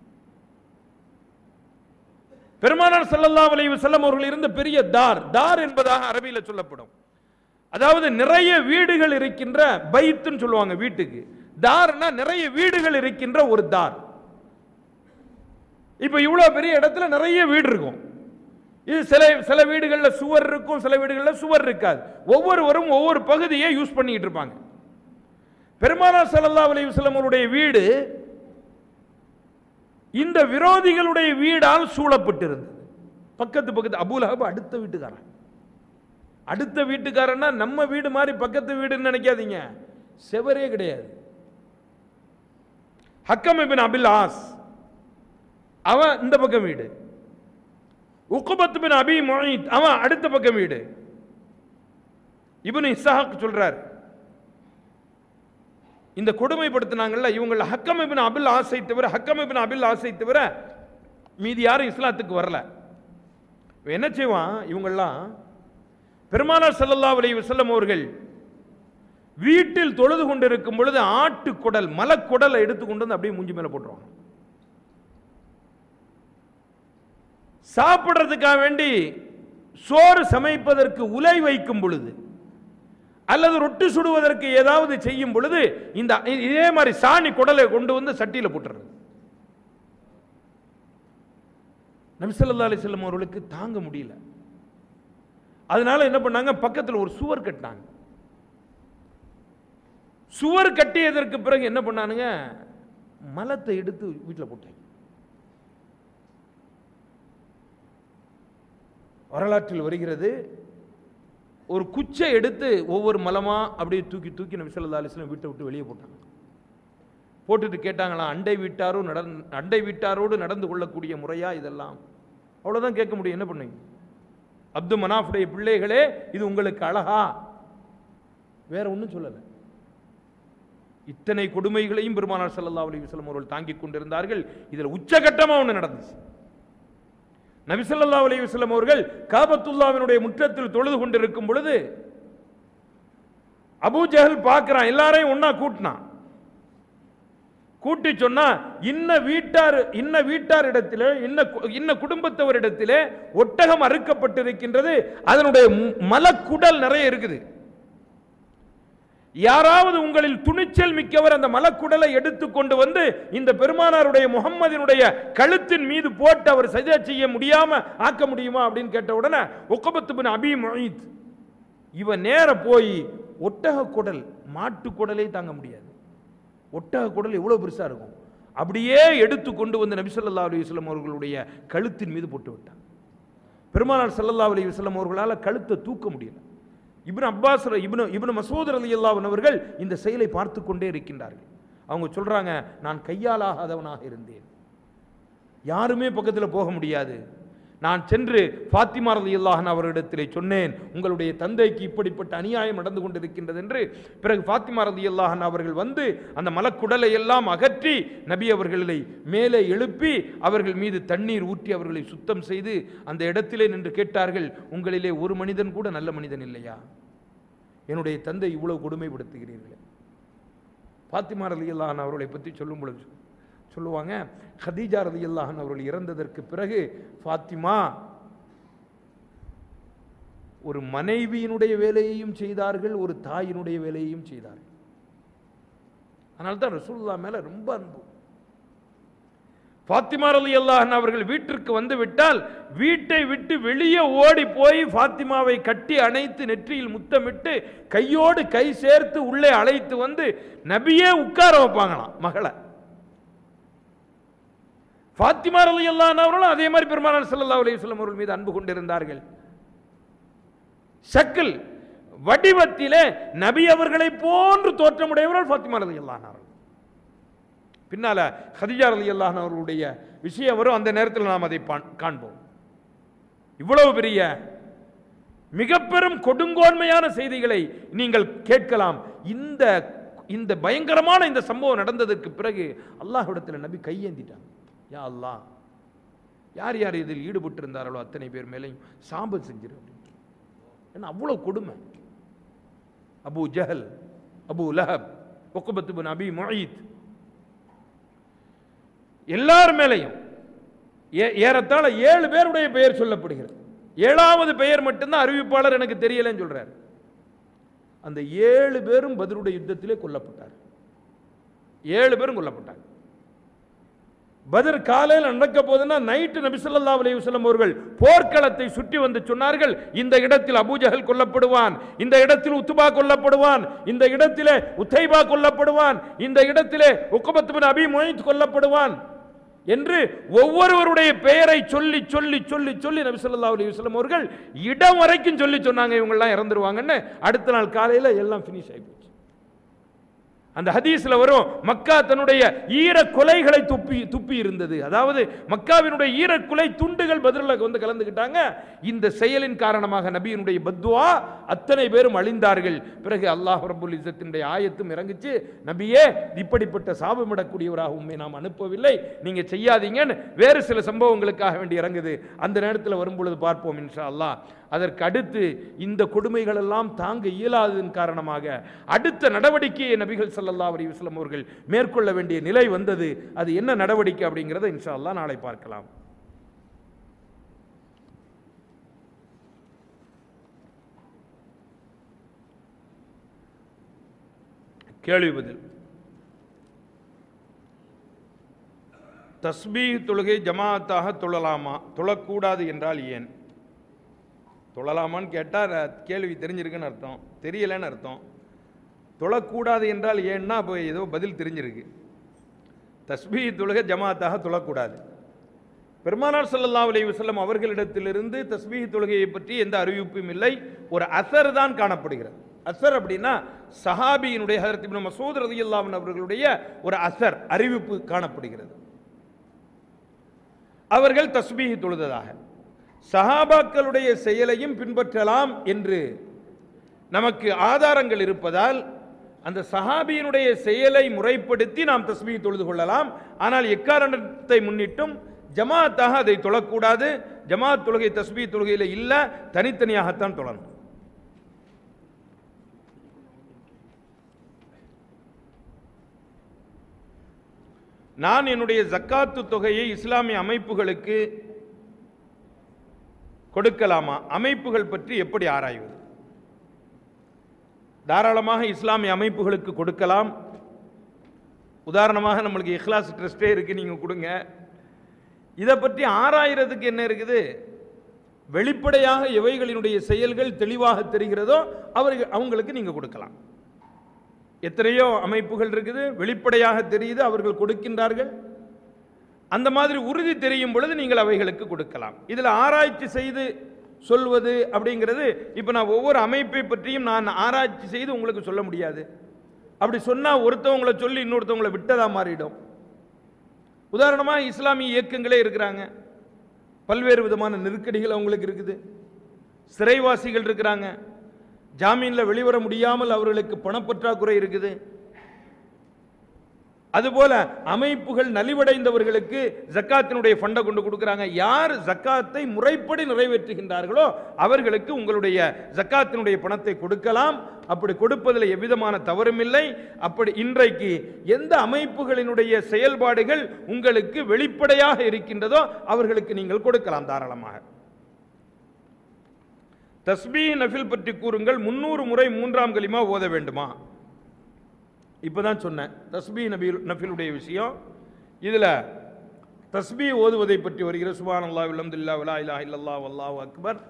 பெருமானார் ஸல்லல்லாஹு அலைஹி வஸல்லம் அவர்கள் இருந்த பெரிய தார் தார் என்பதாக அரபியில் சொல்லப்படும் அதாவது நிறைய வீடுகள் இருக்கின்ற பைத்துன்னு சொல்லுவாங்க வீட்டுக்கு தார்னா நிறைய வீடுகள் இருக்கின்ற ஒரு தார் இப்போ இவ்வளோ பெரிய இடத்துல நிறைய வீடு இருக்கும் இது சில சில வீடுகளில் சுவர் இருக்கும் சில வீடுகளில் சுவர் இருக்காது ஒவ்வொருவரும் ஒவ்வொரு பகுதியை யூஸ் பண்ணிக்கிட்டு இருப்பாங்க பெருமானார் ஸல்லல்லாஹு அலைஹி வஸல்லம் அவருடைய வீடு இந்த விரோதிகளுடைய வீடால் சூழப்பட்டிருந்தது பக்கத்து பக்கத்து அபூல் அஹப் அடுத்த வீட்டுக்காரன் அடுத்த வீட்டுக்காரன்னா நம்ம வீடு மாதிரி பக்கத்து வீடுன்னு நினைக்காதீங்க செவரே கிடையாது ஹக்கம் இபின் அபில் ஆஸ் அவன் இந்த பக்கம் வீடு உக்குபத் பின் அபி மொஹித் அவன் அடுத்த பக்கம் வீடு இப்னு இஸ்ஹாக் சொல்றார் இந்த கொடுமைப்படுத்தினாங்கல்ல இவங்கள ஹக்கம் இபின் அபில் ஆசை தவிர ஹக்கம் இபின் அபில் ஆசை தவிர மீதி யாரும் இஸ்லாத்துக்கு வரல இவன் என்ன செய்வான் இவங்கெல்லாம் பெருமானார் ஸல்லல்லாஹு அலைஹி வஸல்லம் அவர்கள் வீட்டில் தொழுது கொண்டிருக்கும் பொழுது ஆட்டுக்குடல் மலக்குடலை எடுத்து கொண்டு வந்து அப்படியே மூஞ்சி மேல போட்டுருவாங்க சாப்பிடுறதுக்காக வேண்டி சோறு சமைப்பதற்கு உலை வைக்கும் பொழுது அல்லது ரொட்டி சுடுவதற்கு ஏதாவது செய்யும் பொழுது இந்த இதே மாதிரி சாணி குடலை கொண்டு வந்து சட்டியில போட்டுறது நபிசல்லா அலிஸ்லம் அவர்களுக்கு தாங்க முடியல அதனால என்ன பண்ணாங்க பக்கத்தில் ஒரு சுவர் கட்டினாங்க சுவர் கட்டியதற்கு பிறகு என்ன பண்ணானுங்க மலத்தை எடுத்து வீட்டில் போட்டாங்க வரலாற்றில் வருகிறது ஒரு குச்சை எடுத்து ஒவ்வொரு மலமா அப்படியே தூக்கி தூக்கி நபி ஸல்லல்லாஹு அலைஹி வஸல்லம் வீட்டை விட்டு வெளியே போட்டாங்க போட்டுட்டு கேட்டாங்களாம் அண்டை வீட்டாரோ நடந் அண்டை வீட்டாரோடு நடந்து கொள்ளக்கூடிய முறையா இதெல்லாம் அவ்வளவுதான் கேட்க முடியும் என்ன பண்ணுவீங்க அப்து மனாஃபுடைய பிள்ளைகளே இது உங்களுக்கு அழகா வேற ஒன்றும் சொல்லலை இத்தனை கொடுமைகளையும் பெருமானார் ஸல்லல்லாஹு அலைஹி வஸல்லம் அவர்கள் தாங்கிக் கொண்டிருந்தார்கள் இதில் உச்சகட்டமா ஒன்று நடந்துச்சு நபி ஸல்லல்லாஹு அலைஹி வஸல்லம் அவர்கள் காபத்துல்லாவினுடைய முற்றத்தில் தொழுது கொண்டிருக்கும் பொழுது அபூ ஜஹல் பார்க்கறான் எல்லாரையும் ஒண்ணா கூட்டினான் கூட்டி சொன்னா இன்ன வீட்டார் இன்ன வீட்டார் இடத்திலே இன்ன கு- இன்ன குடும்பத்தவரிடத்திலே ஒட்டகம் அறுக்கப்பட்டிருக்கின்றது அதனுடைய மு- மலக்குடல் நிறைய இருக்குது யாராவது உங்களில் துணிச்சல் மிக்கவர் அந்த மலக்குடலை எடுத்து கொண்டு வந்து இந்த பெருமானாருடைய முகம்மதினுடைய கழுத்தின் மீது போட்டு அவர் சஜா செய்ய முடியாம ஆக்க முடியுமா அப்படின்னு கேட்ட உடனே உக்கபத்து பின் அபி மொய்த் இவன் நேர போய் ஒட்டக குடல் மாட்டு குடலே தாங்க முடியாது ஒட்டக குடல் எவ்வளவு பெருசா இருக்கும் அப்படியே எடுத்து கொண்டு வந்து நபி ஸல்லல்லாஹு அலைஹி வஸல்லம் அவர்களுடைய கழுத்தின் மீது போட்டு விட்டான் பெருமானார் ஸல்லல்லாஹு அலைஹி வஸல்லம் அவர்களால கழுத்தை தூக்க முடியல இப்னு அப்பாஸ் ர- இப்னு இப்னு மசூத் ரலியல்லாஹு அவர்கள் இந்த செயலை பார்த்து கொண்டே இருக்கின்றார்கள் அவங்க சொல்றாங்க நான் கையாலாகாதவனாக இருந்தேன் யாருமே பக்கத்தில் போக முடியாது நான் சென்று ஃபாத்திமா ரலியல்லாஹு அவர்களிடத்திலே சொன்னேன் உங்களுடைய தந்தைக்கு இப்படிப்பட்ட அநியாயம் நடந்து கொண்டிருக்கின்றது என்று பிறகு ஃபாத்திமா ரலியல்லாஹு அவர்கள் வந்து அந்த மலக்குடலை எல்லாம் அகற்றி நபி அவர்களை மேலே எழுப்பி அவர்கள் மீது தண்ணீர் ஊற்றி அவர்களை சுத்தம் செய்து அந்த இடத்திலே நின்று கேட்டார்கள் உங்களிலே ஒரு மனிதன் கூட நல்ல மனிதன் இல்லையா என்னுடைய தந்தை இவ்வளவு கொடுமைப்படுத்துகிறீர்களே ஃபாத்திமா ரலியல்லாஹு அவர்களை பற்றி சொல்லும் பொழுது சொல்லுவாங்க ஹதீஜா ரலியல்லாஹு அவர்கள் இறந்ததற்கு பிறகு ஃபாத்திமா ஒரு மனைவியினுடைய வேலையையும் செய்தார்கள் ஒரு தாயினுடைய வேலையையும் செய்தார்கள் அதனால தான் ரசூலுல்லா மேல ரொம்ப அன்பு ஃபாத்திமா ரலியல்லாஹு அவர்கள் வீட்டிற்கு வந்து விட்டால் வீட்டை விட்டு வெளியே ஓடி போய் ஃபாத்திமாவை கட்டி அணைத்து நெற்றியில் முத்தமிட்டு கையோடு கை சேர்த்து உள்ளே அழைத்து வந்து நபியே உட்கார வைப்பாங்களாம் மகளை ஃபாத்திமா ரலியல்லாஹு அவர்களும் அதே மாதிரி பெருமானார் ஸல்லல்லாஹு அலைஹி வஸல்லம் அவர்கள் மீது அன்பு கொண்டிருந்தார்கள் ஷக்கில் வடிவத்திலே நபி அவர்களை போன்று தோற்றமுடையவர்கள் ஃபாத்திமா ரலியல்லாஹு அவர்கள் பின்னால ஹதிஜா ரலியல்லாஹு அவர்களுடைய விஷயம் வரும் அந்த நேரத்தில் நாம் அதை பான்- காண்போம் இவ்வளவு பெரிய மிக பெரும் கொடுங்கோன்மையான செய்திகளை நீங்கள் கேட்கலாம் இந்த இந்த பயங்கரமான இந்த சம்பவம் நடந்ததற்கு பிறகு அல்லாஹ்விடத்தில் நபி கையேந்திட்டாங்க யா அல்லாஹ் யார் யார் இதில் ஈடுபட்டு இருந்தார்களோ அத்தனை பேர் மேலேயும் சாம்பல் செஞ்சிரு அப்படின்னு ஏன்னா அவ்வளவு கொடுமை அபு ஜஹல் அபு லஹப் ஒக்குபத்து பின் அபி முயீத் எல்லார் மேலையும் ஏ- ஏறத்தாழ ஏழு பேருடைய பெயர் சொல்லப்படுகிறது ஏழாவது பெயர் மட்டும்தான் அறிவிப்பாளர் எனக்கு தெரியலன்னு சொல்றார் அந்த ஏழு பேரும் பதிலுடைய யுத்தத்திலே கொல்லப்பட்டார் ஏழு பேரும் கொல்லப்பட்டாங்க பதர் காலையில் நடக்க போதுன்னா நைட்டு நபி ஸல்லல்லாஹு அலைஹி வஸல்லம் அவர்கள் போர்க்களத்தை சுற்றி வந்து சொன்னார்கள் இந்த இடத்தில் அபூஜஹல் கொல்லப்படுவான் இந்த இடத்தில் உத்துபா கொல்லப்படுவான் இந்த இடத்திலே உத்தைபா கொல்லப்படுவான் இந்த இடத்திலே உக்கபத் பின் அபி முயத் கொல்லப்படுவான் என்று ஒவ்வொருவருடைய பெயரை சொல்லி சொல்லி சொல்லி சொல்லி நபி ஸல்லல்லாஹு அலைஹி வஸல்லம் அவர்கள் இடம் வரைக்கும் சொல்லி சொன்னாங்க இவங்க எல்லாம் இறந்துருவாங்கன்னு அடுத்த நாள் காலையில எல்லாம் ஃபினிஷ் ஆகி போச்சு அந்த ஹதீஸ்ல வரும் மக்கா தன்னுடைய ஈர கொலைகளை துப்பி துப்பி இருந்தது அதாவது மக்காவினுடைய ஈர கொலை துண்டுகள் பதிலில் வந்து கலந்துக்கிட்டாங்க இந்த செயலின் காரணமாக நபியினுடைய பத்வா அத்தனை பேரும் அழிந்தார்கள் பிறகு அல்லாஹ் ரபுல் இஸ்ஸத்தினுடைய ஆயத்தும் இறங்குச்சு நபியே இப்படிப்பட்ட சாபமிடக்கூடியவராக உண்மை நாம் அனுப்பவில்லை நீங்க செய்யாதீங்கன்னு வேறு சில சம்பவங்களுக்காக வேண்டி இறங்குது அந்த நேரத்தில் வரும்பொழுது பார்ப்போம் இன்ஷா அல்லாஹ் அதற்கு அடுத்து இந்த கொடுமைகள் எல்லாம் தாங்க இயலாததன் காரணமாக அடுத்த நடவடிக்கையை நபிகள் ஸல்லல்லாஹு அலைஹி வஸல்லம் அவர்கள் மேற்கொள்ள வேண்டிய நிலை வந்தது அது என்ன நடவடிக்கை அப்படிங்கிறத இன்ஷா அல்லாஹ் நாளை பார்க்கலாம் கேள்வி பதில் தஸ்பீஹ் தொழுகை ஜமாஅத்தாக தொழலாமா தொழக்கூடாது என்றால் ஏன் தொழலாமான்னு கேட்டால் கேள்வி தெரிஞ்சிருக்குன்னு அர்த்தம் தெரியலைன்னு அர்த்தம் தொழக்கூடாது என்றால் ஏன்னா இப்போ ஏதோ பதில் தெரிஞ்சிருக்கு தஸ்பீ தொழுகை ஜமாத்தாக தொழக்கூடாது பெருமானார் ஸல்லல்லாஹு அலைஹி வஸல்லம் அவர்களிடத்திலிருந்து தஸ்பீஹ் தொழுகையை பற்றி எந்த அறிவிப்பும் இல்லை ஒரு அசர் தான் காணப்படுகிறது அசர் அப்படின்னா சஹாபியினுடைய ஹதரத் இப்னு மசூத் ரலியல்லாஹு அன்ஹு அவர்களுடைய ஒரு அசர் அறிவிப்பு காணப்படுகிறது அவர்கள் தஸ்பீஹ் தொழுததாக சஹாபாக்களுடைய செயலையும் பின்பற்றலாம் என்று நமக்கு ஆதாரங்கள் இருப்பதால் அந்த சஹாபியினுடைய செயலை முறைப்படுத்தி நாம் தஸ்பீஹ் தொழுது கொள்ளலாம் ஆனால் எக்காரணத்தை முன்னிட்டும் ஜமாத்தாக அதை தொழக்கூடாது ஜமாத் தொழுகை தஸ்பீஹ் தொழுகையில் இல்ல தனித்தனியாகத்தான் தொழணும் நான் என்னுடைய ஜக்காத்து தொகையை இஸ்லாமிய அமைப்புகளுக்கு கொடுக்கலாமா அமைப்புகள் பற்றி எப்படி ஆராய்வது தாராளமாக இஸ்லாமிய அமைப்புகளுக்கு கொடுக்கலாம் உதாரணமாக நம்மளுக்கு இஹ்லாஸ் ட்ரஸ்டே இருக்கு நீங்க கொடுங்க இதை பற்றி ஆராயறதுக்கு என்ன இருக்குது வெளிப்படையாக எவைகளினுடைய செயல்கள் தெளிவாக தெரிகிறதோ அவர்கள் அவங்களுக்கு நீங்க கொடுக்கலாம் எத்தனையோ அமைப்புகள் இருக்குது வெளிப்படையாக தெரியுது அவர்கள் கொடுக்கின்றார்கள் அந்த மாதிரி உறுதி தெரியும் பொழுது நீங்கள் அவைகளுக்கு கொடுக்கலாம் இதில் ஆராய்ச்சி செய்து சொல்வது அப்படிங்கிறது இப்போ நான் ஒவ்வொரு அமைப்பை பற்றியும் நான் ஆராய்ச்சி செய்து உங்களுக்கு சொல்ல முடியாது அப்படி சொன்னால் ஒருத்தவங்களை சொல்லி இன்னொருத்தவங்களை விட்டதா மாறிடும் உதாரணமாக இஸ்லாமிய இயக்கங்களே இருக்கிறாங்க பல்வேறு விதமான நெருக்கடிகள் அவங்களுக்கு இருக்குது சிறைவாசிகள் இருக்கிறாங்க ஜாமீனில் வெளிவர முடியாமல் அவர்களுக்கு பணப்பற்றாக்குறை இருக்குது அதுபோல அமைப்புகள் நலிவடைந்தவர்களுக்கு ஜக்காத்தினுடைய ஃபண்டை கொண்டு கொடுக்குறாங்க யார் ஜக்காத்தை முறைப்படி நிறைவேற்றுகின்றார்களோ அவர்களுக்கு உங்களுடைய ஜக்காத்தினுடைய பணத்தை கொடுக்கலாம் அப்படி கொடுப்பதில் எவ்விதமான தவறும் இல்லை அப்படி இன்றைக்கு எந்த அமைப்புகளினுடைய செயல்பாடுகள் உங்களுக்கு வெளிப்படையாக இருக்கின்றதோ அவர்களுக்கு நீங்கள் கொடுக்கலாம் தாராளமாக தஸ்பீ நஃபில் பற்றி கூறுங்கள் முன்னூறு முறை மூன்றாம் கலிமா ஓத வேண்டுமா இப்பதான் சொன்னேன் தஸ்பீ நபி நஃபிலுடைய விஷயம் இதுல தஸ்பீ ஓதுவதை பற்றி வருகிற சுபான் அல்லா இல்லம்துல்லா வலா இலா இல்லல்லா வல்லாஹு அக்பர்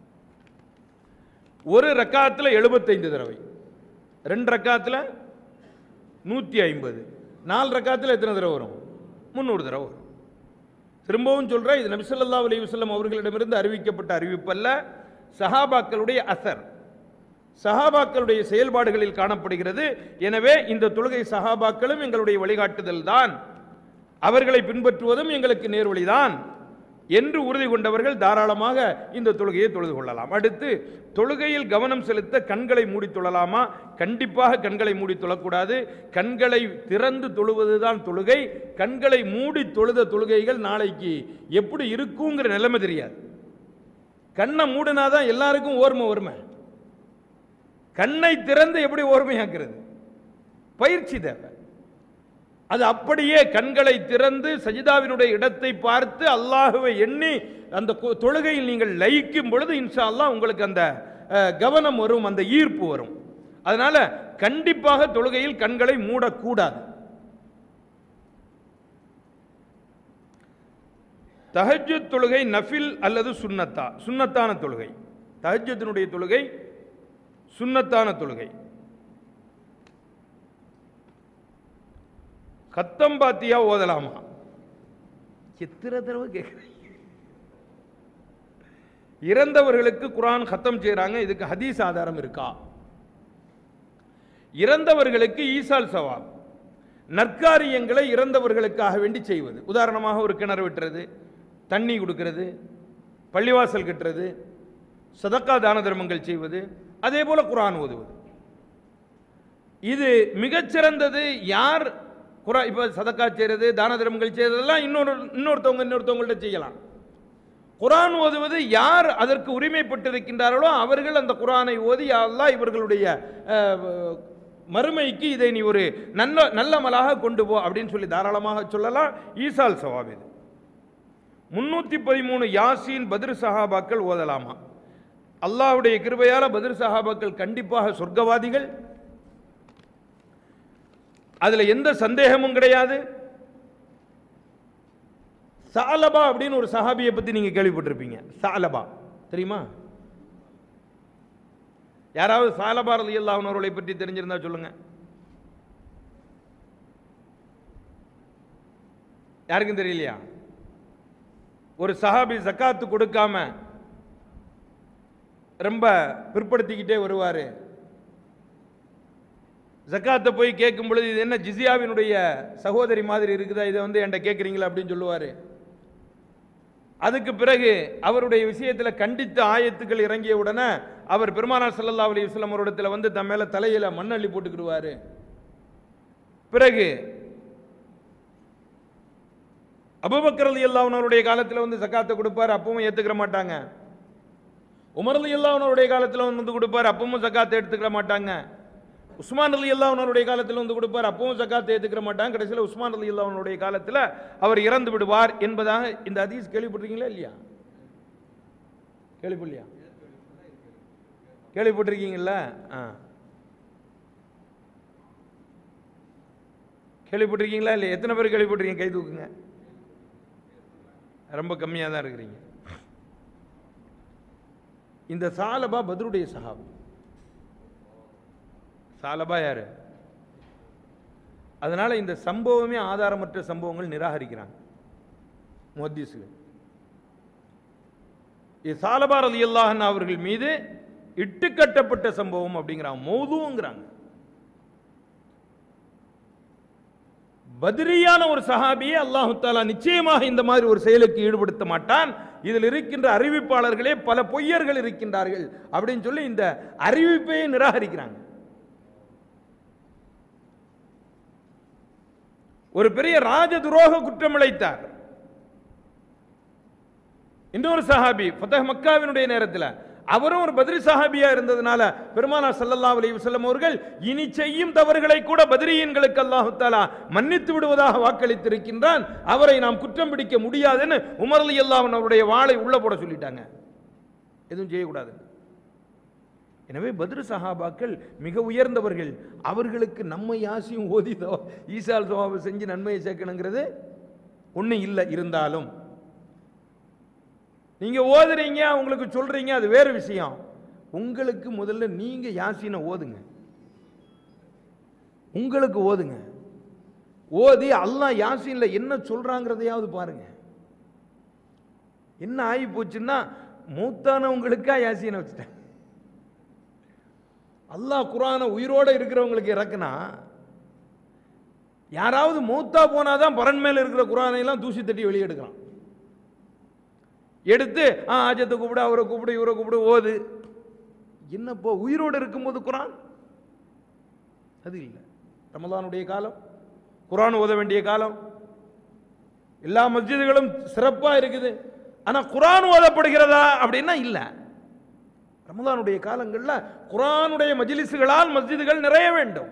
ஒரு ரக்காத்தில் எழுபத்தைந்து தடவை ரெண்டு ரக்காத்தில் நூற்றி ஐம்பது நாலு ரக்காத்தில் எத்தனை தடவை வரும் முந்நூறு தடவை வரும் திரும்பவும் சொல்கிறேன் இது நபிசல்லா அலி வல்லம் அவர்களிடமிருந்து அறிவிக்கப்பட்ட அறிவிப்பல்ல சஹாபாக்களுடைய அசர் சஹாபாக்களுடைய செயல்பாடுகளில் காணப்படுகிறது எனவே இந்த தொழுகை சஹாபாக்களும் எங்களுடைய வழிகாட்டுதல் தான் அவர்களை பின்பற்றுவதும் எங்களுக்கு நேர்வழிதான் என்று உறுதி கொண்டவர்கள் தாராளமாக இந்த தொழுகையை தொழுது கொள்ளலாம் அடுத்து தொழுகையில் கவனம் செலுத்த கண்களை மூடி தொழலாமா கண்டிப்பாக கண்களை மூடி தொழக்கூடாது கண்களை திறந்து தொழுவதுதான் தொழுகை கண்களை மூடி தொழுத தொழுகைகள் நாளைக்கு எப்படி இருக்குங்கிற நிலைமை தெரியாது கண்ணை மூடினாதான் எல்லாருக்கும் ஓர்மை வருமை கண்ணை திறந்து எப்படி ஓர்மையாக்குறது பயிற்சி தேவை அது அப்படியே கண்களை திறந்து சஜிதாவினுடைய இடத்தை பார்த்து அல்லாஹுவை எண்ணி அந்த கொ- தொழுகையில் நீங்கள் லயிக்கும் பொழுது இன்ஷா அல்லாஹ் உங்களுக்கு அந்த அஹ், கவனம் வரும் அந்த ஈர்ப்பு வரும் அதனால கண்டிப்பாக தொழுகையில் கண்களை மூடக்கூடாது தஹஜ்ஜுத் தொழுகை நஃபில் அல்லது சுன்னத்தா சுன்னத்தான தொழுகை தஹஜ்ஜுத்தினுடைய தொழுகை சுன்னத்தான தொழுகை கத்தம் பாத்தியா ஓதலாமா எத்தனை தடவை கேட்குறீங்க இறந்தவர்களுக்கு குரான் கத்தம் செய்றாங்க இதுக்கு ஹதீஸ் ஆதாரம் இருக்கா இறந்தவர்களுக்கு ஈசால் சவாப் நற்காரியங்களை இறந்தவர்களுக்காக வேண்டி செய்வது உதாரணமாக ஒரு கிணறு வெட்டுறது தண்ணி கொடுக்கிறது பள்ளிவாசல் கட்டுறது சதக்கா தான தர்மங்கள் செய்வது அதே போல குரான் ஓதுவது இது மிகச்சிறந்தது யார் குரா இப்போ சதக்கா செய்கிறது தான தர்மங்கள் செய்யறதெல்லாம் இன்னொரு இன்னொருத்தவங்க இன்னொருத்தவங்கள்ட்ட செய்யலாம் குரான் ஓதுவது யார் அதற்கு உரிமைப்பட்டிருக்கின்றார்களோ அவர்கள் அந்த குரானை ஓதி யா அல்லாஹ் இவர்களுடைய அஹ், மறுமைக்கு இதை நீ ஒரு நல்ல நல்லமலாக கொண்டு போ அப்படின்னு சொல்லி தாராளமாக சொல்லலாம் ஈசால் சவாப் இது முன்னூற்றி பதிமூணு யாசீன் பத்ர் சஹாபாக்கள் ஓதலாமா அல்லாஹ்வுடைய கிருபையால பத்ர் சஹாபாக்கள் கண்டிப்பாக சொர்க்கவாதிகள் அதுல எந்த சந்தேகமும் கிடையாது சாலபா அப்படின்னு ஒரு சஹாபியை பத்தி நீங்க கேள்விப்பட்டிருப்பீங்க சாலபா தெரியுமா யாராவது சாலபா ரலியல்லாஹு அவர்களை பற்றி தெரிஞ்சிருந்தா சொல்லுங்க யாருக்கும் தெரியலையா ஒரு சஹாபி ஜக்காத்து கொடுக்காம ரொம்ப பிற்படுத்திக்கிட்டே வருவாரு ஜக்காத்தை போய் கேட்கும் பொழுது இது என்ன ஜிசியாவினுடைய சகோதரி மாதிரி இருக்குதா இதை வந்து என்கிட்ட கேட்குறீங்களா அப்படின்னு சொல்லுவார் அதுக்கு பிறகு அவருடைய விஷயத்தில் கண்டித்த ஆயத்துக்கள் இறங்கிய உடனே அவர் பெருமானார் ஸல்லல்லாஹு அலைஹி வஸல்லம் அவரிடத்தில் வந்து தன் மேலே தலையில் மண்ணள்ளி போட்டுக்கிடுவார் பிறகு அபுபக்கர் ரலியல்லாஹு அவருடைய காலத்தில் வந்து ஜக்காத்தை கொடுப்பார் அப்பவும் ஏற்றுக்கிற மாட்டாங்க உமர் ரலியல்லாஹு அவருடைய காலத்தில் வந்து கொடுப்பார் அப்பவும் ஜக்காத்தை எடுத்துக்கிற மாட்டாங்க உஸ்மான் அலி அல்லாஹனுடைய காலத்தில் வந்து கொடுப்பார் அப்பவும் ஜக்காத்தை ஏற்றுக்கிற மாட்டாங்க கடைசியில் உஸ்மான் அலி அல்லாஹனுடைய காலத்தில் அவர் இறந்து விடுவார் என்பதாக இந்த ஹதீஸ் கேள்விப்பட்டிருக்கீங்களா இல்லையா கேள்விப்படலையா கேள்விப்பட்டிருக்கீங்களா ஆ கேள்விப்பட்டிருக்கீங்களா இல்லையா எத்தனை பேர் கேள்விப்பட்டிருக்கீங்க கை தூக்குங்க ரொம்ப கம்மியாக தான் இருக்கிறீங்க இந்த சாலபா பத்ருடைய சஹாபி சாலபா யாரு அதனால இந்த சம்பவமே ஆதாரமற்ற சம்பவங்கள் நிராகரிக்கிறாங்க முஹத்தீஸுகள் இது சாலபா ரலியல்லாஹு அவர்கள் மீது இட்டுக்கட்டப்பட்ட சம்பவம் அப்படிங்கிறாங்க மௌதுங்கிறாங்க பத்ரியான ஒரு சஹாபியை அல்லாஹு தாலா நிச்சயமாக இந்த மாதிரி ஒரு செயலுக்கு ஈடுபடுத்த மாட்டான் இதில் இருக்கின்ற அறிவிப்பாளர்களே பல பொய்யர்கள் இருக்கின்றார்கள் அப்படின்னு சொல்லி இந்த அறிவிப்பையே நிராகரிக்கிறாங்க ஒரு பெரிய ராஜ துரோக குற்றம் இழைத்தார் இன்னொரு சஹாபி ஃபத்தஹ் மக்காவினுடைய நேரத்தில் அவரும் ஒரு பத்ரி சஹாபியா இருந்ததுனால பெருமானார் ஸல்லல்லாஹு அலைஹி வஸல்லம் அவர்கள் இனி செய்யும் தவறுகளை கூட பத்ரியன்களுக்கு அல்லாஹு தஆலா மன்னித்து விடுவதாக வாக்களித்திருக்கின்றான் அவரை நாம் குற்றம் பிடிக்க முடியாதுன்னு உமர் ரலியல்லாஹு அன்ஹு அவருடைய வாளை உள்ள போட சொல்லிட்டாங்க எதுவும் செய்யக்கூடாது எனவே பத்ரு சஹாபாக்கள் மிக உயர்ந்தவர்கள் அவர்களுக்கு நம்ம யாசியும் ஓதி தவ- ஈசால் சவாபை செஞ்சு நன்மையை சேர்க்கணுங்கிறது ஒன்றும் இல்லை இருந்தாலும் நீங்க ஓதுறீங்க உங்களுக்கு சொல்றீங்க அது வேறு விஷயம் உங்களுக்கு முதல்ல நீங்க யாசினை ஓதுங்க உங்களுக்கு ஓதுங்க ஓதி அல்லாஹ் யாசீன்ல என்ன சொல்றாங்கிறதையாவது பாருங்க என்ன ஆகி போச்சுன்னா மூத்தானவங்களுக்கா யாசீனை வச்சுட்டேன் அல்லாஹ் குரானை உயிரோட இருக்கிறவங்களுக்கு இறக்குனா யாராவது மூத்தா போனாதான் பரன் மேல இருக்கிற குரானை எல்லாம் தூசி தட்டி வெளியே எடுக்கிறான் எடுத்து ஆ ஆஜத்தை கூப்பிடு அவரை கூப்பிடு இவரை கூப்பிடு ஓது என்னப்போ உயிரோடு இருக்கும்போது குரான் அது இல்லை ரமலானுடைய காலம் குரான் ஓத வேண்டிய காலம் எல்லா மஸ்ஜிதுகளும் சிறப்பா இருக்குது ஆனா குரான் ஓதப்படுகிறதா அப்படின்னா இல்லை ரமலானுடைய காலங்கள்ல குரானுடைய மஜ்லிஸுகளால் மஸ்ஜிதுகள் நிறைய வேண்டும்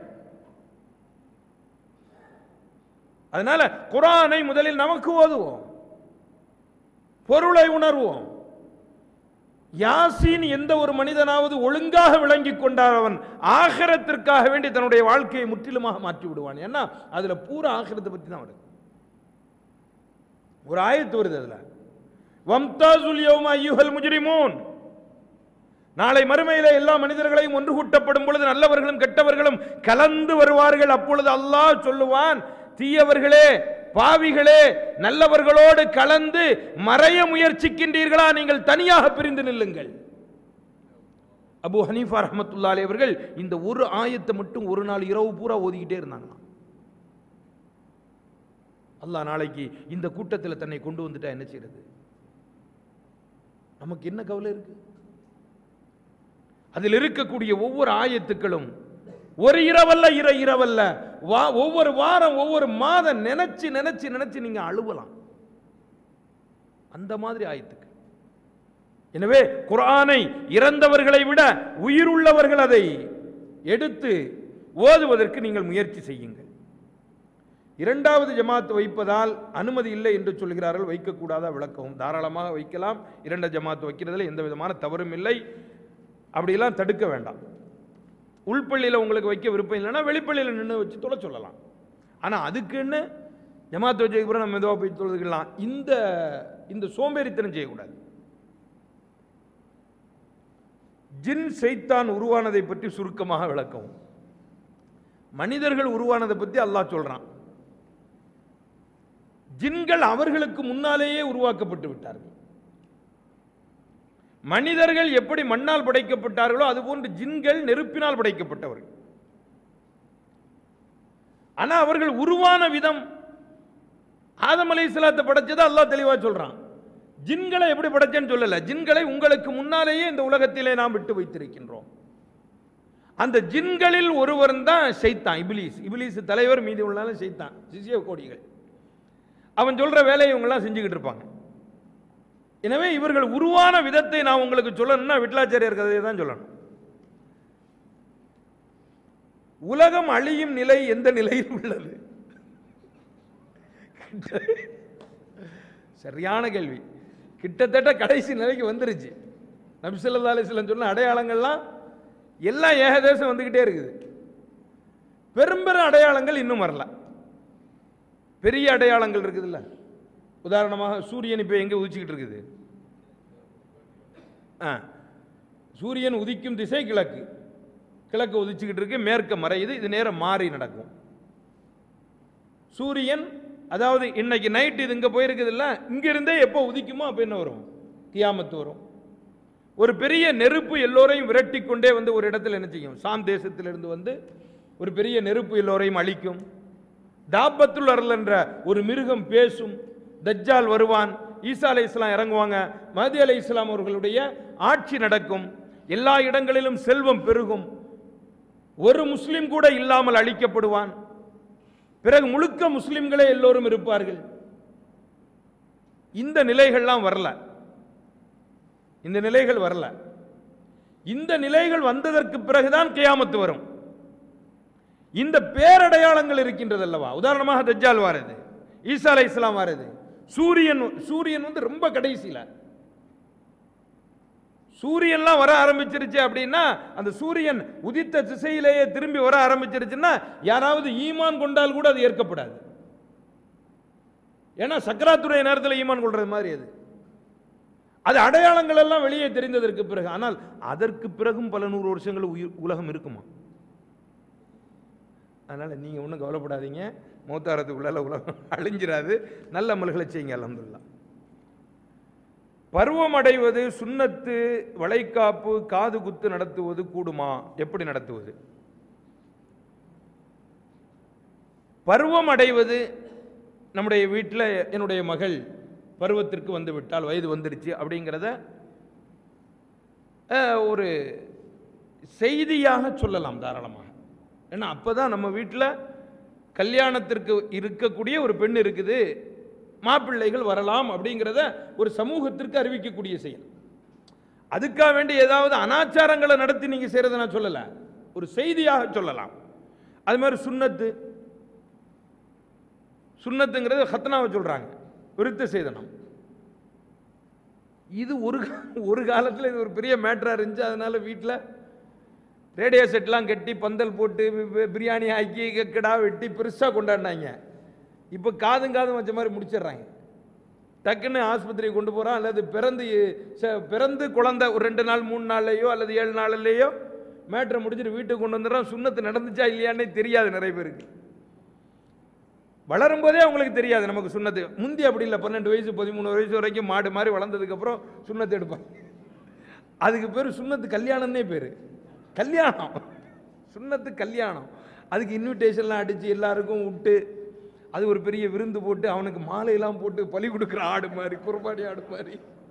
அதனால குரானை முதலில் நமக்கு ஓதுவோம் பொருளை உணர்வோம் யாசீன் எந்த ஒரு மனிதனாவது ஒழுங்காக விளங்கி கொண்டார் அவன் ஆகரத்திற்காக வேண்டி தன்னுடைய வாழ்க்கையை முற்றிலுமாக மாற்றி விடுவான் ஏன்னா அதுல பூரா ஆகரத்தை பத்தி தான் வருது ஒரு ஆயத்து வருது அதுல வம்தாசுல் யௌம அய்யுஹல் முஜ்ரிமூன் நாளை மறுமையில எல்லா மனிதர்களையும் ஒன்று கூட்டப்படும் பொழுது நல்லவர்களும் கெட்டவர்களும் கலந்து வருவார்கள் அப்பொழுது அல்லாஹ் சொல்லுவான் தீயவர்களே பாவிகளே நல்லவர்களோடு கலந்து மறைய முயற்சிக்கின்றீர்களா நீங்கள் தனியாக பிரிந்து நில்லுங்கள் அபு ஹனீஃபா ரஹமத்துல்லாலே அவர்கள் இந்த ஒரு ஆயத்தை மட்டும் ஒரு நாள் இரவு பூரா ஓதிக்கிட்டே இருந்தாங்களாம் அல்லாஹ் நாளைக்கு இந்த கூட்டத்தில் தன்னை கொண்டு வந்துட்டா என்ன செய்யறது நமக்கு என்ன கவலை இருக்கு அதில் இருக்கக்கூடிய ஒவ்வொரு ஆயத்துக்களும் ஒரு இரவல்ல இர இரவல்ல வா ஒவ்வொரு வாரம் ஒவ்வொரு மாதம் நினைச்சு நினைச்சு நினைச்சு நீங்க அழுவலாம் அந்த மாதிரி ஆயத்துக்கள் எனவே குர்ஆனை இறந்தவர்களை விட உயிருள்ளவர்கள் அதை எடுத்து ஓதுவதற்கு நீங்கள் முயற்சி செய்யுங்கள் இரண்டாவது ஜமாத் வைப்பதால் அனுமதி இல்லை என்று சொல்கிறார்கள் வைக்கக்கூடாதா விளக்கவும் தாராளமாக வைக்கலாம் இரண்டு ஜமாத் வைக்கிறதுல எந்த விதமான தவறும் இல்லை அப்படியெல்லாம் தடுக்க வேண்டாம் உள்பள்ளியில் உங்களுக்கு வைக்க விருப்பம் இல்லைன்னா வெளிப்பள்ளியில் நின்று வச்சு தொலை சொல்லலாம் ஆனால் அதுக்குன்னு ஜமாத் வச்சதுக்கு அப்புறம் நம்ம மெதுவாக போய் தொழுதுக்கலாம் இந்த இந்த சோம்பேறித்தனம் செய்யக்கூடாது ஜின் சைத்தான் உருவானதை பற்றி சுருக்கமாக விளக்கவும் மனிதர்கள் உருவானதை பற்றி அல்லாஹ் சொல்றான் ஜின்கள் அவர்களுக்கு முன்னாலேயே உருவாக்கப்பட்டு விட்டார்கள் மனிதர்கள் எப்படி மண்ணால் படைக்கப்பட்டார்களோ அதுபோன்று ஜின்கள் நெருப்பினால் படைக்கப்பட்டவர்கள் ஆனா அவர்கள் உருவான விதம் ஆதம் அலை இஸ்லாத்தை படைச்சதை அல்லாஹ் தெளிவா சொல்றான் ஜின்களை எப்படி படைச்சேன்னு சொல்லல ஜின்களை உங்களுக்கு முன்னாலேயே இந்த உலகத்திலே நாம் விட்டு வைத்திருக்கின்றோம் அந்த ஜின்களில் ஒருவர் தான் ஷைத்தான் இபிலிஸ் இபிலிஸ் தலைவர் மீதி உள்ளாலும் ஷைத்தான் சிசிய கோடிகள் அவன் சொல்ற வேலையை இவங்கெல்லாம் செஞ்சுக்கிட்டு இருப்பாங்க எனவே இவர்கள் உருவான விதத்தை நான் உங்களுக்கு சொல்லணும்னா விட்லாச்சாரியர் கதையை தான் சொல்லணும் உலகம் அழியும் நிலை எந்த நிலையில் உள்ளது சரியான கேள்வி கிட்டத்தட்ட கடைசி நிலைக்கு வந்துருச்சு நபிசல்லா அலிஸ்லாம் சொன்ன அடையாளங்கள்லாம் எல்லாம் ஏகதேசம் வந்துக்கிட்டே இருக்குது பெரும்பெரும் அடையாளங்கள் இன்னும் வரல பெரிய அடையாளங்கள் இருக்குதுல்ல உதாரணமாக சூரியன் இப்போ எங்கே உதிச்சுக்கிட்டு இருக்குது ஆ சூரியன் உதிக்கும் திசை கிழக்கு கிழக்கு உதிச்சுக்கிட்டு இருக்கு மேற்க மறையுது இது நேரம் மாறி நடக்கும் சூரியன் அதாவது இன்னைக்கு நைட் இது இங்கே போயிருக்குதுல்ல இங்கிருந்தே எப்போ உதிக்குமோ அப்போ என்ன வரும் கியாமத்து வரும் ஒரு பெரிய நெருப்பு எல்லோரையும் விரட்டி கொண்டே வந்து ஒரு இடத்துல என்ன செய்யும் சாம் தேசத்திலிருந்து வந்து ஒரு பெரிய நெருப்பு எல்லோரையும் அழிக்கும் தாபத்துல் அருள் என்ற ஒரு மிருகம் பேசும் தஜ்ஜால் வருவான் ஈசா அலை இஸ்லாம் இறங்குவாங்க மஹதி அலை இஸ்லாம் அவர்களுடைய ஆட்சி நடக்கும் எல்லா இடங்களிலும் செல்வம் பெருகும் ஒரு முஸ்லிம் கூட இல்லாமல் அழிக்கப்படுவான் பிறகு முழுக்க முஸ்லிம்களே எல்லோரும் இருப்பார்கள் இந்த நிலைகள்லாம் வரல இந்த நிலைகள் வரல இந்த நிலைகள் வந்ததற்கு பிறகுதான் கியாமத்து வரும் இந்த பேரடையாளங்கள் இருக்கின்றது அல்லவா உதாரணமாக தஜ்ஜால் வாரது ஈசா அலை இஸ்லாம் வாரது சூரியன் சூரியன் வந்து ரொம்ப கடைசியில் சூரியன்லாம் வர ஆரம்பிச்சிருச்சு அப்படின்னா அந்த சூரியன் உதித்த திசையிலேயே திரும்பி வர ஆரம்பிச்சிருச்சுன்னா யாராவது ஈமான் கொண்டால் கூட அது ஏற்கப்படாது ஏன்னா சக்கராத்துறை நேரத்தில் ஈமான் கொள்றது மாதிரி அது அது அடையாளங்கள் எல்லாம் வெளியே தெரிந்ததற்கு பிறகு ஆனால் அதற்கு பிறகும் பல நூறு வருஷங்கள் உயிர் உலகம் இருக்குமா அதனால நீங்க ஒன்றும் கவலைப்படாதீங்க மூத்தாரத்துக்குள்ளால உலகம் அழிஞ்சிராது நல்ல அமல்களை செய்யுங்க அலமதுல்லா பருவம் அடைவது சுண்ணத்து வளைகாப்பு காது குத்து நடத்துவது கூடுமா எப்படி நடத்துவது பருவம் அடைவது நம்முடைய வீட்டில் என்னுடைய மகள் பருவத்திற்கு வந்து விட்டால் வயது வந்துருச்சு அப்படிங்கிறத அஹ், ஒரு செய்தியாக சொல்லலாம் தாராளமாக ஏன்னா அப்போ தான் நம்ம வீட்டில் கல்யாணத்திற்கு இருக்கக்கூடிய ஒரு பெண் இருக்குது மாப்பிள்ளைகள் வரலாம் அப்படிங்கிறத ஒரு சமூகத்திற்கு அறிவிக்கக்கூடிய செயல் அதுக்காக வேண்டி ஏதாவது அனாச்சாரங்களை நடத்தி நீங்கள் செய்கிறத நான் சொல்லலை ஒரு செய்தியாக சொல்லலாம் அது மாதிரி சுண்ணத்து சுண்ணத்துங்கிறது ஹத்னாவை சொல்கிறாங்க விருத்த சேதனம் இது ஒரு கா- ஒரு காலத்தில் இது ஒரு பெரிய மேட்டராக இருந்துச்சு அதனால வீட்டில் ரேடியோ செட்லாம் கட்டி பந்தல் போட்டு பி- பி- பிரியாணி ஆக்கி க- கிடா வெட்டி பெருசாக கொண்டாடினாங்க இப்போ காதும் காதும் வச்ச மாதிரி முடிச்சிடுறாங்க டக்குன்னு ஆஸ்பத்திரி கொண்டு போகிறோம் அல்லது பிறந்து ச- பிறந்து குழந்தை ஒரு ரெண்டு நாள் மூணு நாள்லையோ அல்லது ஏழு நாள்லையோ மேட்ரை முடிச்சுட்டு வீட்டுக்கு கொண்டு வந்துடுறோம் சுண்ணத்து நடந்துச்சா இல்லையான்னே தெரியாது நிறைய பேருக்கு வளரும் போதே அவங்களுக்கு தெரியாது நமக்கு சுண்ணத்து முந்தி அப்படி இல்லை பன்னெண்டு வயசு பதிமூணு வயசு வரைக்கும் மாடு மாதிரி வளர்ந்ததுக்கப்புறம் சுண்ணத்து எடுப்பாங்க அதுக்கு பேர் சுன்னத்து கல்யாணம்னே பேர் கல்யாணம் சுன்னத்து கல்யாணம் அதுக்கு இன்விடேஷன்லாம் அடித்து எல்லாருக்கும் விட்டு அது ஒரு பெரிய விருந்து போட்டு அவனுக்கு மாலையெல்லாம் போட்டு பலி கொடுக்குற ஆடு மாதிரி குர்பானி ஆடு மாதிரி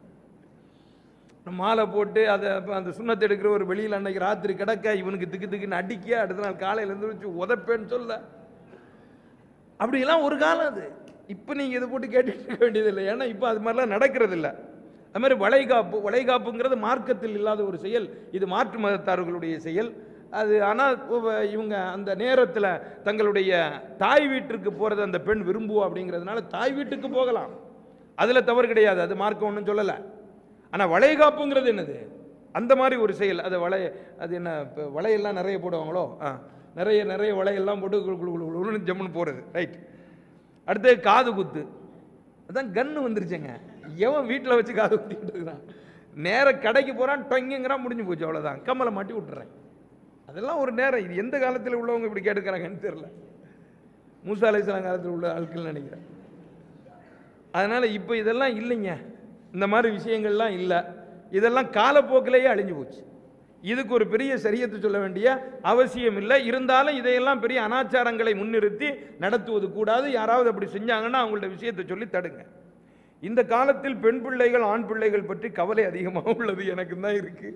மாலை போட்டு அதை அப்ப அந்த சுண்ணத்தை எடுக்கிற ஒரு வெளியில் அன்னைக்கு ராத்திரி கிடக்க இவனுக்கு திக்கு திக்குன்னு அடிக்க அடுத்த நாள் காலையில இருந்து வச்சு உதப்பேன்னு சொல்ல அப்படியெல்லாம் ஒரு காலம் அது இப்போ நீங்கள் இதை போட்டு கேட்டுட்டு இருக்க வேண்டியதில்லை ஏன்னா இப்போ அது மாதிரிலாம் நடக்கிறது இல்லை அது மாதிரி வளைகாப்பு வளைகாப்புங்கிறது மார்க்கத்தில் இல்லாத ஒரு செயல் இது மாற்று மதத்தார்களுடைய செயல் அது ஆனால் இவங்க அந்த நேரத்தில் தங்களுடைய தாய் வீட்டிற்கு போகிறது அந்த பெண் விரும்புவா அப்படிங்கிறதுனால தாய் வீட்டுக்கு போகலாம் அதில் தவறு கிடையாது அது மார்க்கம் ஒன்றும் சொல்லலை ஆனால் வளைகாப்புங்கிறது என்னது அந்த மாதிரி ஒரு செயல் அது வளை அது என்ன இப்போ வளையெல்லாம் நிறைய போடுவாங்களோ ஆ நிறைய நிறைய வளையெல்லாம் போட்டு குளு குளு குளு குளுன்னு ஜம்முன்னு போகிறது ரைட் அடுத்து காது குத்து அதான் கன்று வந்துருச்சுங்க எவன் வீட்டில் வச்சு காது குத்திக்கிட்டு இருக்கிறான் நேர கடைக்கு போகிறான் டொங்குங்கிறான் முடிஞ்சு போச்சு அவ்வளோதான் கம்மலை மாட்டி விட்டுறேன் அதெல்லாம் ஒரு நேரம் இது எந்த காலத்தில் உள்ளவங்க இப்படி கேட்டுக்கிறாங்கன்னு தெரியல மூசா அலைசலாம் காலத்தில் உள்ள ஆட்கள் நினைக்கிறேன் அதனால் இப்போ இதெல்லாம் இல்லைங்க இந்த மாதிரி விஷயங்கள்லாம் இல்லை இதெல்லாம் காலப்போக்கிலேயே அழிஞ்சு போச்சு இதுக்கு ஒரு பெரிய சரியத்தை சொல்ல வேண்டிய அவசியம் இல்லை இருந்தாலும் இதையெல்லாம் பெரிய அனாச்சாரங்களை முன்னிறுத்தி நடத்துவது கூடாது யாராவது அப்படி செஞ்சாங்கன்னா அவங்கள்ட்ட விஷயத்தை சொல்லி தடுங்க இந்த காலத்தில் பெண் பிள்ளைகள் ஆண் பிள்ளைகள் பற்றி கவலை அதிகமாக உள்ளது எனக்கு தான் இருக்கு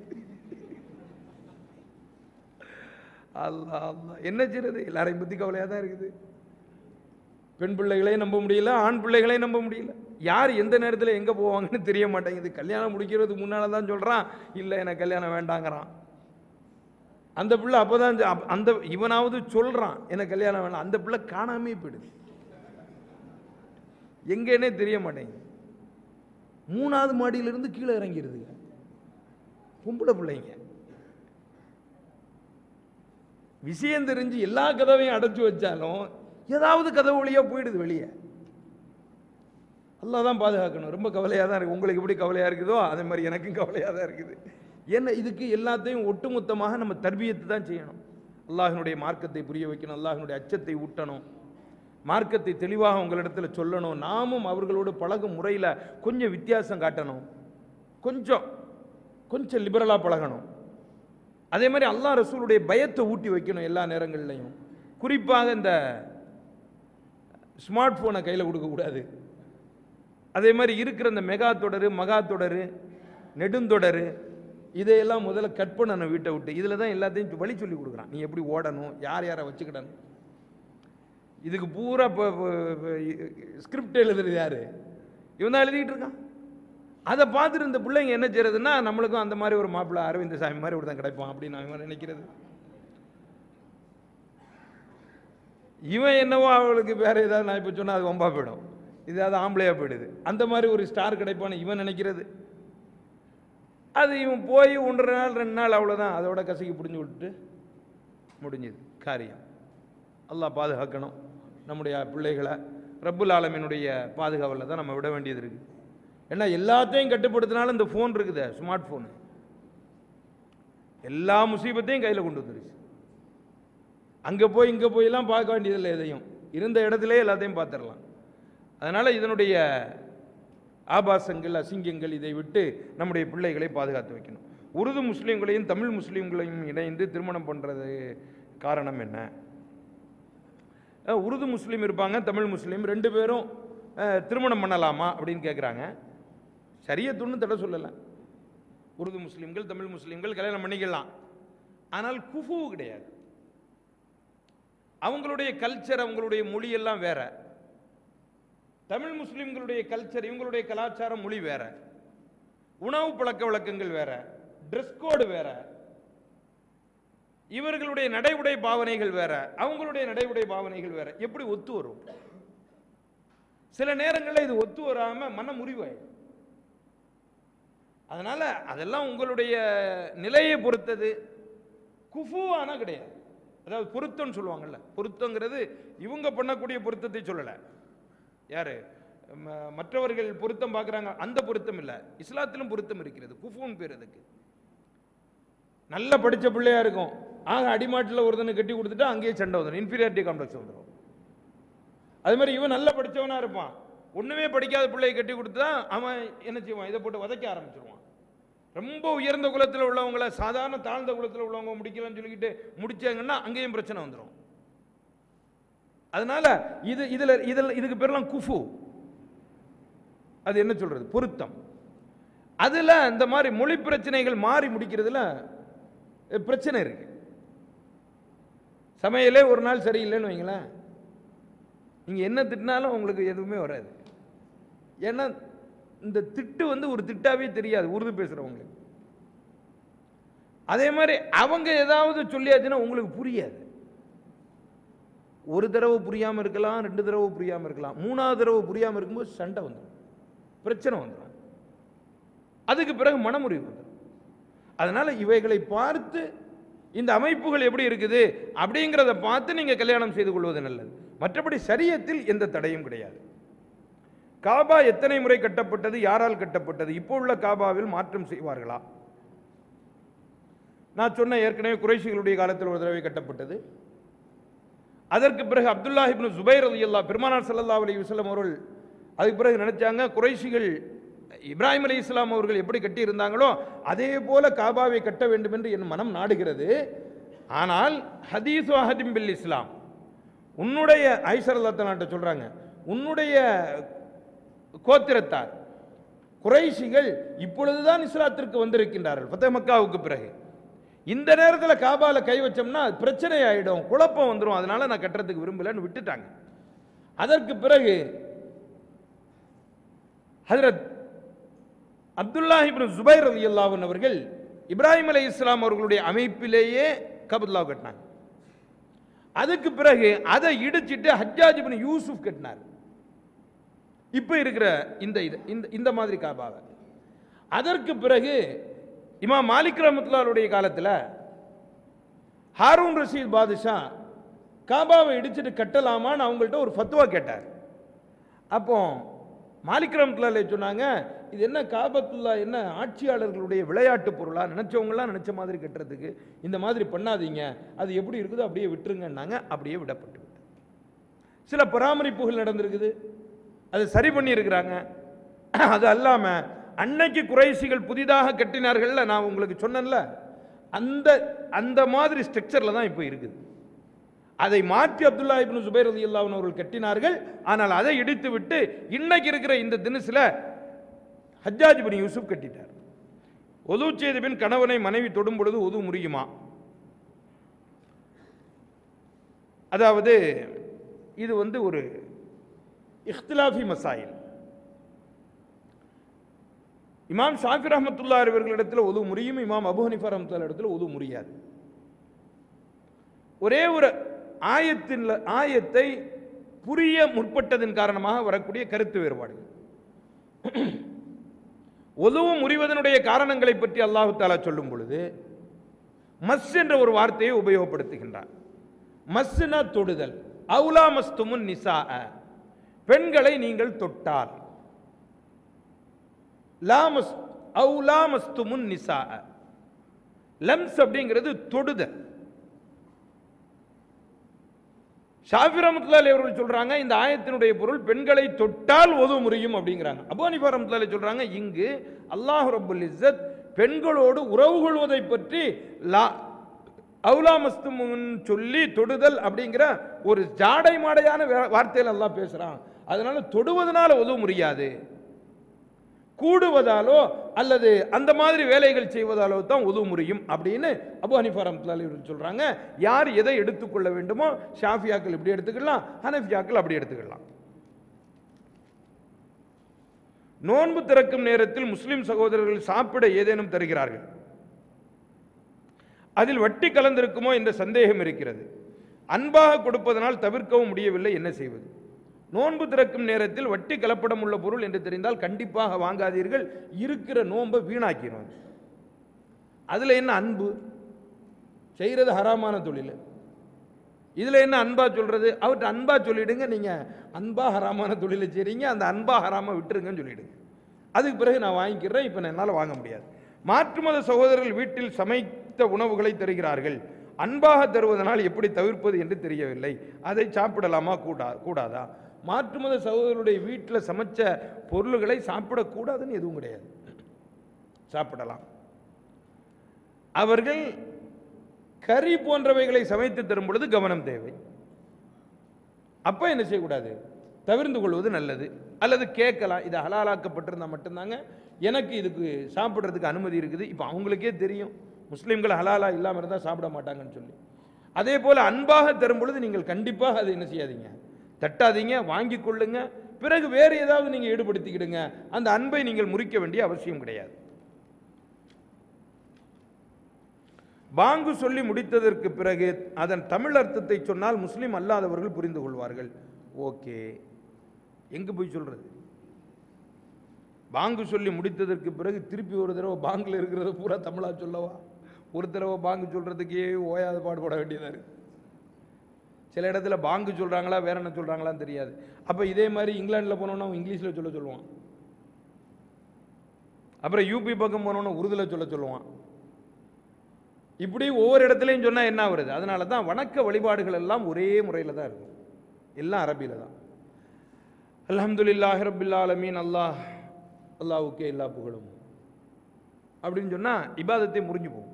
அல்லா அல்லா என்ன செய்யறது எல்லாரையும் பற்றி கவலையாக தான் இருக்குது பெண் பிள்ளைகளையும் நம்ப முடியல ஆண் பிள்ளைகளையும் நம்ப முடியல யார் எந்த நேரத்தில் எங்கே போவாங்கன்னு தெரிய மாட்டேங்குது கல்யாணம் முடிக்கிறதுக்கு முன்னால் தான் சொல்கிறான் இல்லை எனக்கு கல்யாணம் வேண்டாங்கிறான் அந்த பிள்ளை அப்போ தான் அந்த இவனாவது சொல்கிறான் எனக்கு கல்யாணம் வேண்டாம் அந்த பிள்ளை காணாமே போயிடுது எங்கேனே தெரிய மாட்டேங்குது மூணாவது மாடியிலிருந்து கீழே இறங்கிடுதுங்க பொம்பளை பிள்ளைங்க விஷயம் தெரிஞ்சு எல்லா கதவையும் அடைச்சு வச்சாலும் ஏதாவது கதவு வழியாக போயிடுது வெளியே அல்லாஹ் தான் பாதுகாக்கணும் ரொம்ப கவலையாக தான் இருக்குது உங்களுக்கு எப்படி கவலையாக இருக்குதோ அதே மாதிரி எனக்கும் கவலையாக தான் இருக்குது ஏன்னா இதுக்கு எல்லாத்தையும் ஒட்டுமொத்தமாக நம்ம தர்பியத்தை தான் செய்யணும் அல்லாஹினுடைய மார்க்கத்தை புரிய வைக்கணும் அல்லாஹினுடைய அச்சத்தை ஊட்டணும் மார்க்கத்தை தெளிவாக உங்களிடத்தில் சொல்லணும் நாமும் அவர்களோடு பழகும் முறையில் கொஞ்சம் வித்தியாசம் காட்டணும் கொஞ்சம் கொஞ்சம் லிபரலாக பழகணும் அதே மாதிரி அல்லாஹ் ரசூலுடைய பயத்தை ஊட்டி வைக்கணும் எல்லா நேரங்கள்லையும் குறிப்பாக இந்த ஸ்மார்ட் ஃபோனை கையில் கொடுக்கக்கூடாது அதே மாதிரி இருக்கிற இந்த மெகா தொடர் மகா தொடர் நெடுந்தொடர் இதையெல்லாம் முதல்ல கட் பண்ணணும் வீட்டை விட்டு இதில் தான் எல்லாத்தையும் வழி சொல்லி கொடுக்குறான் நீ எப்படி ஓடணும் யார் யாரை வச்சுக்கிடணும் இதுக்கு பூரா இப்போ ஸ்கிரிப்ட் எழுதுறது யார் இவன் தான் எழுதிக்கிட்டு இருக்கான் அதை பார்த்துட்டு இந்த பிள்ளைங்க என்ன செய்யறதுன்னா நம்மளுக்கும் அந்த மாதிரி ஒரு மாப்பிள்ளை அரவிந்த சாமி மாதிரி ஒருத்தன் கிடைப்பான் அப்படின்னு அவன் நினைக்கிறது இவன் என்னவோ அவளுக்கு வேற ஏதாவது நான் இப்போ சொன்னால் அது வம்பா போயிடும் இது அது ஆம்பளையா போயிடுது அந்த மாதிரி ஒரு ஸ்டார் கிடைப்பான்னு இவன் நினைக்கிறது அது இவன் போய் ஒன்றரை நாள் ரெண்டு நாள் அவ்வளோதான் அதோட கசக்கி பிடிஞ்சு விட்டுட்டு முடிஞ்சுது காரியம் அல்லாஹ் பாதுகாக்கணும் நம்முடைய பிள்ளைகளை ரப்புல் ஆலமினுடைய பாதுகாவலில் தான் நம்ம விட வேண்டியது இருக்குது ஏன்னா எல்லாத்தையும் கட்டுப்படுத்தினாலும் இந்த ஃபோன் இருக்குதே ஸ்மார்ட் ஃபோனு எல்லா முசீபத்தையும் கையில் கொண்டு வந்துருச்சு அங்கே போய் இங்கே போயெல்லாம் பார்க்க வேண்டியதில்லை எதையும் இருந்த இடத்துலயே எல்லாத்தையும் பார்த்துடலாம் அதனால் இதனுடைய ஆபாசங்கள் அசிங்கங்கள் இதை விட்டு நம்முடைய பிள்ளைகளை பாதுகாத்து வைக்கணும் உருது முஸ்லீம்களையும் தமிழ் முஸ்லீம்களையும் இணைந்து திருமணம் பண்ணுறது காரணம் என்ன அஹ், உருது முஸ்லீம் இருப்பாங்க தமிழ் முஸ்லீம் ரெண்டு பேரும் அஹ், திருமணம் பண்ணலாமா அப்படின்னு கேட்குறாங்க சரியத்துன்னு தடை சொல்லலை உருது முஸ்லீம்கள் தமிழ் முஸ்லீம்கள் கல்யாணம் பண்ணிக்கலாம் ஆனால் குஃபு கிடையாது அவங்களுடைய கல்ச்சர் அவங்களுடைய மொழி எல்லாம் வேற தமிழ் முஸ்லிம்களுடைய கல்ச்சர் இவங்களுடைய கலாச்சாரம் மொழி வேற உணவு பழக்க வழக்கங்கள் வேற ட்ரெஸ் கோடு வேற இவர்களுடைய நடைமுறை பாவனைகள் வேற அவங்களுடைய நடைமுறை பாவனைகள் வேற எப்படி ஒத்து வரும் சில நேரங்களில் இது ஒத்து வராம மன முறிவாயிடும் அதனால அதெல்லாம் உங்களுடைய நிலையை பொறுத்தது குஃபுவான கிடையாது அதாவது பொருத்தம்னு சொல்லுவாங்கல்ல பொருத்தங்கிறது இவங்க பண்ணக்கூடிய பொருத்தத்தை சொல்லலை யாரு ம- மற்றவர்கள் பொருத்தம் பார்க்குறாங்க அந்த பொருத்தம் இல்லை இஸ்லாத்திலும் பொருத்தம் இருக்கிறது குஃபுன்னு பேர் அதுக்கு நல்ல படிச்ச பிள்ளையா இருக்கும் ஆக அடிமாட்டில் ஒருத்தனை கட்டி கொடுத்துட்டா அங்கேயே சண்டை வந்துடும் இன்ஃபீரியாரிட்டி காம்ப்ளெக்ஸ் வந்துடும் அது மாதிரி இவன் நல்லா படிச்சவனா இருப்பான் ஒண்ணுமே படிக்காத பிள்ளையை கட்டி கொடுத்தா அவன் என்ன செய்வான் இதை போட்டு உதைக்க ஆரம்பிச்சிருவான் ரொம்ப உயர்ந்த குலத்தில் உள்ளவங்கள சாதாரண தாழ்ந்த குலத்தில் உள்ளவங்க முடிக்கலன்னு சொல்லிக்கிட்டு முடிச்சாங்கன்னா அங்கேயும் பிரச்சனை வந்துடும் அதனால இது இதுல இதில் இதுக்கு பேர்லாம் குஃபு அது என்ன சொல்றது பொருத்தம் அதுல இந்த மாதிரி மொழி பிரச்சனைகள் மாறி முடிக்கிறதுல அஹ், பிரச்சனை இருக்கு சமையலே ஒரு நாள் சரியில்லைன்னு வைங்களேன் நீங்க என்ன திட்டினாலும் உங்களுக்கு எதுவுமே வராது ஏன்னா இந்த திட்டு வந்து ஒரு திட்டாவே தெரியாது உருது பேசுறவங்களுக்கு அதே மாதிரி அவங்க ஏதாவது சொல்லியாச்சுன்னா உங்களுக்கு புரியாது ஒரு தடவை புரியாம இருக்கலாம் ரெண்டு தடவை புரியாம இருக்கலாம் மூணாவது தடவை புரியாம இருக்கும்போது சண்டை வந்துடும் பிரச்சனை வந்துடும் அதுக்கு பிறகு மனமுறிவு வந்துடும் அதனால இவைகளை பார்த்து இந்த அமைப்புகள் எப்படி இருக்குது அப்படிங்கிறத பார்த்து நீங்க கல்யாணம் செய்து கொள்வது நல்லது மற்றபடி சரியத்தில் எந்த தடையும் கிடையாது காபா எத்தனை முறை கட்டப்பட்டது யாரால் கட்டப்பட்டது இப்போ உள்ள காபாவில் மாற்றம் செய்வார்களா நான் சொன்ன ஏற்கனவே குறைஷிகளுடைய காலத்தில் ஒரு தடவை கட்டப்பட்டது அதற்கு பிறகு அப்துல்லா இப்னு ஜுபைர் ரலியல்லாஹ் பெருமானார் ஸல்லல்லாஹு அலைஹி வஸல்லம் அவர்கள் அதுக்கு பிறகு நினைச்சாங்க குறைஷிகள் இப்ராஹிம் அலி இஸ்லாம் அவர்கள் எப்படி கட்டி இருந்தாங்களோ அதே போல காபாவை கட்ட வேண்டும் என்று என் மனம் நாடுகிறது ஆனால் ஹதீஸ் அஹதிம் பில் இஸ்லாம் உன்னுடைய ஐசர் நாட்டை சொல்றாங்க உன்னுடைய கோத்திரத்தார் குறைஷிகள் இப்பொழுதுதான் இஸ்லாத்திற்கு வந்திருக்கின்றார்கள் ஃபத்தே மக்காவுக்கு பிறகு இந்த நேரத்தில் காபால கை வச்சோம்னா அது பிரச்சனை ஆயிடும் குழப்பம் வந்துடும் அதனால நான் கட்டுறதுக்கு விரும்பலன்னு விட்டுட்டாங்க அதற்கு பிறகு ஹஜரத் அப்துல்லா இப்னு ஜுபைர் ரலியல்லாஹு அன்ஹு அவர்கள் இப்ராஹிம் அலை இஸ்லாம் அவர்களுடைய அமைப்பிலேயே கபுல்லா கட்டினாங்க அதுக்கு பிறகு அதை இடிச்சிட்டு ஹஜ்ஜாஜ் இப்னு யூசுப் கட்டினார் இப்போ இருக்கிற இந்த இது இந்த இந்த மாதிரி காபாவை அதற்கு பிறகு இமாம் மாலிக் ரஹமத்துல்லாவுடைய காலத்தில் ஹாரூன் ரஷீத் பாதுஷா காபாவை இடிச்சிட்டு கட்டலாமான்னு அவங்கள்ட்ட ஒரு ஃபத்வா கேட்டார் அப்போ மாலிக் ரஹமத்துல்லா சொன்னாங்க இது என்ன காபத்துல்லா என்ன ஆட்சியாளர்களுடைய விளையாட்டு பொருளா நினைச்சவங்களாம் நினைச்ச மாதிரி கட்டுறதுக்கு இந்த மாதிரி பண்ணாதீங்க அது எப்படி இருக்குதோ அப்படியே விட்டுருங்கன்னாங்க அப்படியே விடப்பட்டு விட்டது. சில பராமரிப்புகள் நடந்திருக்குது அது சரி பண்ணி இருக்கிறாங்க அது அல்லாம அன்னைக்கு குறைசிகள் புதிதாக கட்டினார்கள்ல நான் உங்களுக்கு சொன்னேன்ல அந்த அந்த மாதிரி ஸ்ட்ரக்சர்ல தான் இப்போ இருக்குது அதை மாற்றி அப்துல்லா இப்னு சுபைர் ரலியல்லாஹு அன்ஹு அவர்கள் கட்டினார்கள் ஆனால் அதை இடித்து விட்டு இன்னைக்கு இருக்கிற இந்த தினசுல ஹஜ்ஜாஜ் பின் யூசுப் கட்டிட்டார் ஒது செய்த பின் கணவனை மனைவி தொடும் பொழுது ஒது முறியுமா அதாவது இது வந்து ஒரு இஃப்திலாஃபி மசாயில் இமாம் ஷாஃபி ரஹமத்துல்லா இவர்களிடத்தில் ஒது முறியும் இமாம் அபு ஹனிஃபா ரஹமத்துல்லா இடத்துல ஒது முடியாது ஒரே ஒரு ஆயத்தின் ஆயத்தை புரிய முற்பட்டதன் காரணமாக வரக்கூடிய கருத்து வேறுபாடுகள் ஒதுவும் முறிவதனுடைய காரணங்களை பற்றி அல்லாஹு தாலா சொல்லும் பொழுது மஸ் என்ற ஒரு வார்த்தையை உபயோகப்படுத்துகின்றார் மஸ்னா தொடுதல் அவுலா மஸ்துமுன் நிசா பெண்களை நீங்கள் தொட்டால் லாமஸ் அவுலா மஸ்துமுன் நிசா லம்ஸ் அப்படிங்கிறது தொடுதல் ஷாஃபி ரஹமத்துல்லாஹி அவர்கள் சொல்றாங்க இந்த ஆயத்தினுடைய பொருள் பெண்களை தொட்டால் ஒது முறியும் அப்படிங்கிறாங்க அபு ஹனீஃபா ரஹமத்துல்லாஹி சொல்றாங்க இங்கு அல்லாஹ் ரப்புல் இஸ்ஸத் பெண்களோடு உறவு கொள்வதை பற்றி லா அவுலா மஸ்துமுன் சொல்லி தொடுதல் அப்படிங்கிற ஒரு ஜாடை மாடையான வே- வார்த்தையில அல்லாஹ் பேசுறான் அதனால தொடுவதனால உதவ முடியாது கூடுவதாலோ அல்லது அந்த மாதிரி வேலைகள் செய்வதாலோ தான் உதவ முடியும் அப்படின்னு அபு ஹனிஃபா ரஹ்மத்துல்லாஹி அவர்கள் சொல்றாங்க யார் எதை எடுத்துக்கொள்ள வேண்டுமோ ஷாஃபியாக்கள் இப்படி எடுத்துக்கலாம் ஹனஃபியாக்கள் அப்படி எடுத்துக்கலாம் நோன்பு திறக்கும் நேரத்தில் முஸ்லிம் சகோதரர்கள் சாப்பிட ஏதேனும் தருகிறார்கள் அதில் வட்டி கலந்திருக்குமோ என்ற சந்தேகம் இருக்கிறது அன்பாக கொடுப்பதனால் தவிர்க்கவும் முடியவில்லை என்ன செய்வது நோன்பு திறக்கும் நேரத்தில் வட்டி கலப்படம் உள்ள பொருள் என்று தெரிந்தால் கண்டிப்பாக வாங்காதீர்கள் இருக்கிற நோன்பை வீணாக்கிடும் அது. அதுல என்ன அன்பு செய்யறது ஹராமான தொழில் இதுல என்ன அன்பா சொல்றது அவர்கிட்ட அன்பா சொல்லிடுங்க நீங்க அன்பா ஹராமான தொழிலை செய்றீங்க அந்த அன்பா ஹராம விட்டுருங்கன்னு சொல்லிடுங்க அதுக்கு பிறகு நான் வாங்கிக்கிறேன் இப்போ என்னால் வாங்க முடியாது மாற்று மத சகோதரர்கள் வீட்டில் சமைத்த உணவுகளை தருகிறார்கள் அன்பாக தருவதனால் எப்படி தவிர்ப்பது என்று தெரியவில்லை அதை சாப்பிடலாமா கூடா கூடாதா மாற்று மத சகோதரருடைய வீட்டில் சமைச்ச பொருள்களை சாப்பிடக்கூடாதுன்னு எதுவும் கிடையாது சாப்பிடலாம் அவர்கள் கறி போன்றவைகளை சமைத்து தரும் பொழுது கவனம் தேவை அப்ப என்ன செய்யக்கூடாது தவிர்ந்து கொள்வது நல்லது அல்லது கேட்கலாம் இது ஹலாலாக்கப்பட்டிருந்தா மட்டும்தாங்க எனக்கு இதுக்கு சாப்பிட்றதுக்கு அனுமதி இருக்குது இப்போ அவங்களுக்கே தெரியும் முஸ்லீம்கள் ஹலாலா இல்லாமல் இருந்தால் சாப்பிட மாட்டாங்கன்னு சொல்லி அதே போல் அன்பாக தரும் பொழுது நீங்கள் கண்டிப்பாக அதை என்ன செய்யாதீங்க தட்டாதீங்க வாங்கி கொள்ளுங்க பிறகு வேறு ஏதாவது நீங்கள் ஈடுபடுத்திக்கிடுங்க அந்த அன்பை நீங்கள் முறிக்க வேண்டிய அவசியம் கிடையாது பாங்கு சொல்லி முடித்ததற்கு பிறகு அதன் தமிழ் அர்த்தத்தை சொன்னால் முஸ்லீம் அல்லாதவர்கள் புரிந்து கொள்வார்கள் ஓகே எங்க போய் சொல்றது பாங்கு சொல்லி முடித்ததற்கு பிறகு திருப்பி ஒரு தடவை பாங்கில் இருக்கிறத பூரா தமிழா சொல்லவா ஒரு தடவை பாங்கு சொல்றதுக்கே ஓயாத பாடுபட வேண்டியதா இருக்கு சில இடத்துல பாங்கு சொல்றாங்களா வேற என்ன சொல்றாங்களான்னு தெரியாது அப்ப இதே மாதிரி இங்கிலாந்துல போனோம்னா அவன் இங்கிலீஷ்ல சொல்ல சொல்லுவான் அப்புறம் யூபி பக்கம் போனோம்னா உருதுல சொல்ல சொல்லுவான் இப்படி ஒவ்வொரு இடத்துலையும் சொன்னா என்ன வருது அதனால தான் வணக்க வழிபாடுகள் எல்லாம் ஒரே முறையில் தான் இருக்கும் எல்லாம் அரபியில தான் அல்ஹம்துலில்லாஹி ரப்பில் ஆலமீன் அல்லாஹ் அல்லாஹ்வுக்கே எல்லா புகழும் அப்படின்னு சொன்னா இபாதத்தை முறிஞ்சு போகும்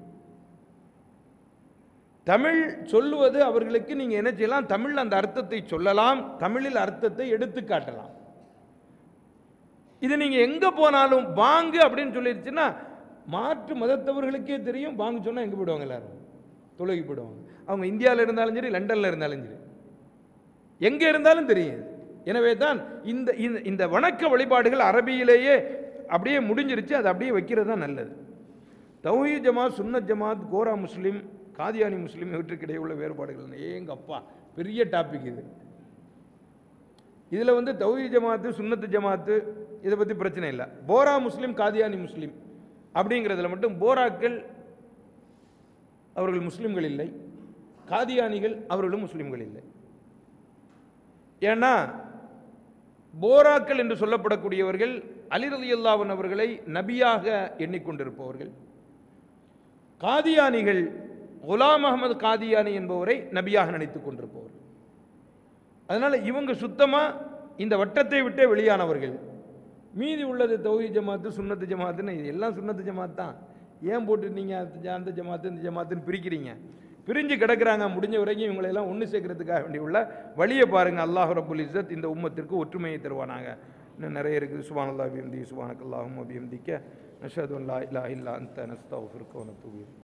தமிழ் சொல்லுவது அவர்களுக்கு நீங்க என்ன செய்யலாம் தமிழ் அந்த அர்த்தத்தை சொல்லலாம் தமிழில் அர்த்தத்தை எடுத்து காட்டலாம் இது நீங்க எங்க போனாலும் பாங்கு அப்படின்னு சொல்லிருச்சுன்னா மாற்று மதத்தவர்களுக்கே தெரியும் பாங்கு சொன்னா எங்க போயிடுவாங்க எல்லாரும் தொழுகி போயிடுவாங்க அவங்க இந்தியாவில் இருந்தாலும் சரி லண்டன்ல இருந்தாலும் சரி எங்க இருந்தாலும் தெரியும் எனவே தான் இந்த இந்த- இந்த வணக்க வழிபாடுகள் அரபியிலேயே அப்படியே முடிஞ்சிருச்சு அது அப்படியே வைக்கிறது தான் நல்லது தௌஹீ ஜமாத் சுன்னத் ஜமாத் கோரா முஸ்லீம் காதியானி முஸ்லீம் இவற்றுக்கிடையே உள்ள வேறுபாடுகள் ஏங்க அப்பா பெரிய டாபிக் இது இதில் வந்து தௌஹீ ஜமாத்து சுன்னத்து ஜமாத்து இதை பற்றி பிரச்சனை இல்லை போரா முஸ்லீம் காதியானி முஸ்லீம் அப்படிங்கிறதுல மட்டும் போராக்கள் அவர்கள் முஸ்லீம்கள் இல்லை காதியானிகள் அவர்களும் முஸ்லீம்கள் இல்லை ஏன்னா போராக்கள் என்று சொல்லப்படக்கூடியவர்கள் அலிரதியல்லாவன் அவர்களை நபியாக எண்ணிக்கொண்டிருப்பவர்கள் காதியானிகள் குலாம் அகமது காதியானி என்பவரை நபியாக நினைத்துக் கொண்டிருப்பவர்கள் அதனால இவங்க சுத்தமா இந்த வட்டத்தை விட்டே வெளியானவர்கள் மீதி உள்ளது தௌஹி ஜமாத்து சுன்னத்து ஜமாத்துன்னு இது எல்லாம் சுன்னத்து ஜமாத் தான் ஏன் போட்டு நீங்க அந்த ஜ- அந்த ஜமாத்து இந்த ஜமாத்துன்னு பிரிக்கிறீங்க பிரிஞ்சு கிடக்குறாங்க முடிஞ்ச வரைக்கும் இவங்களை எல்லாம் ஒன்று சேர்க்கறதுக்காக வேண்டி உள்ள வழியை பாருங்க அல்லாஹ் ரபுல் இஸ்ஸத் இந்த உம்மத்திற்கு ஒற்றுமையை தருவானாங்க இன்னும் நிறைய இருக்குது சுபான் அல்லா அபியம்தி சுபானக் அல்லாஹும் அபியம்திக்க நஷது அல்லா இல்லா இல்லா அந்த நஸ்தாஃபிருக்க வனத்துபி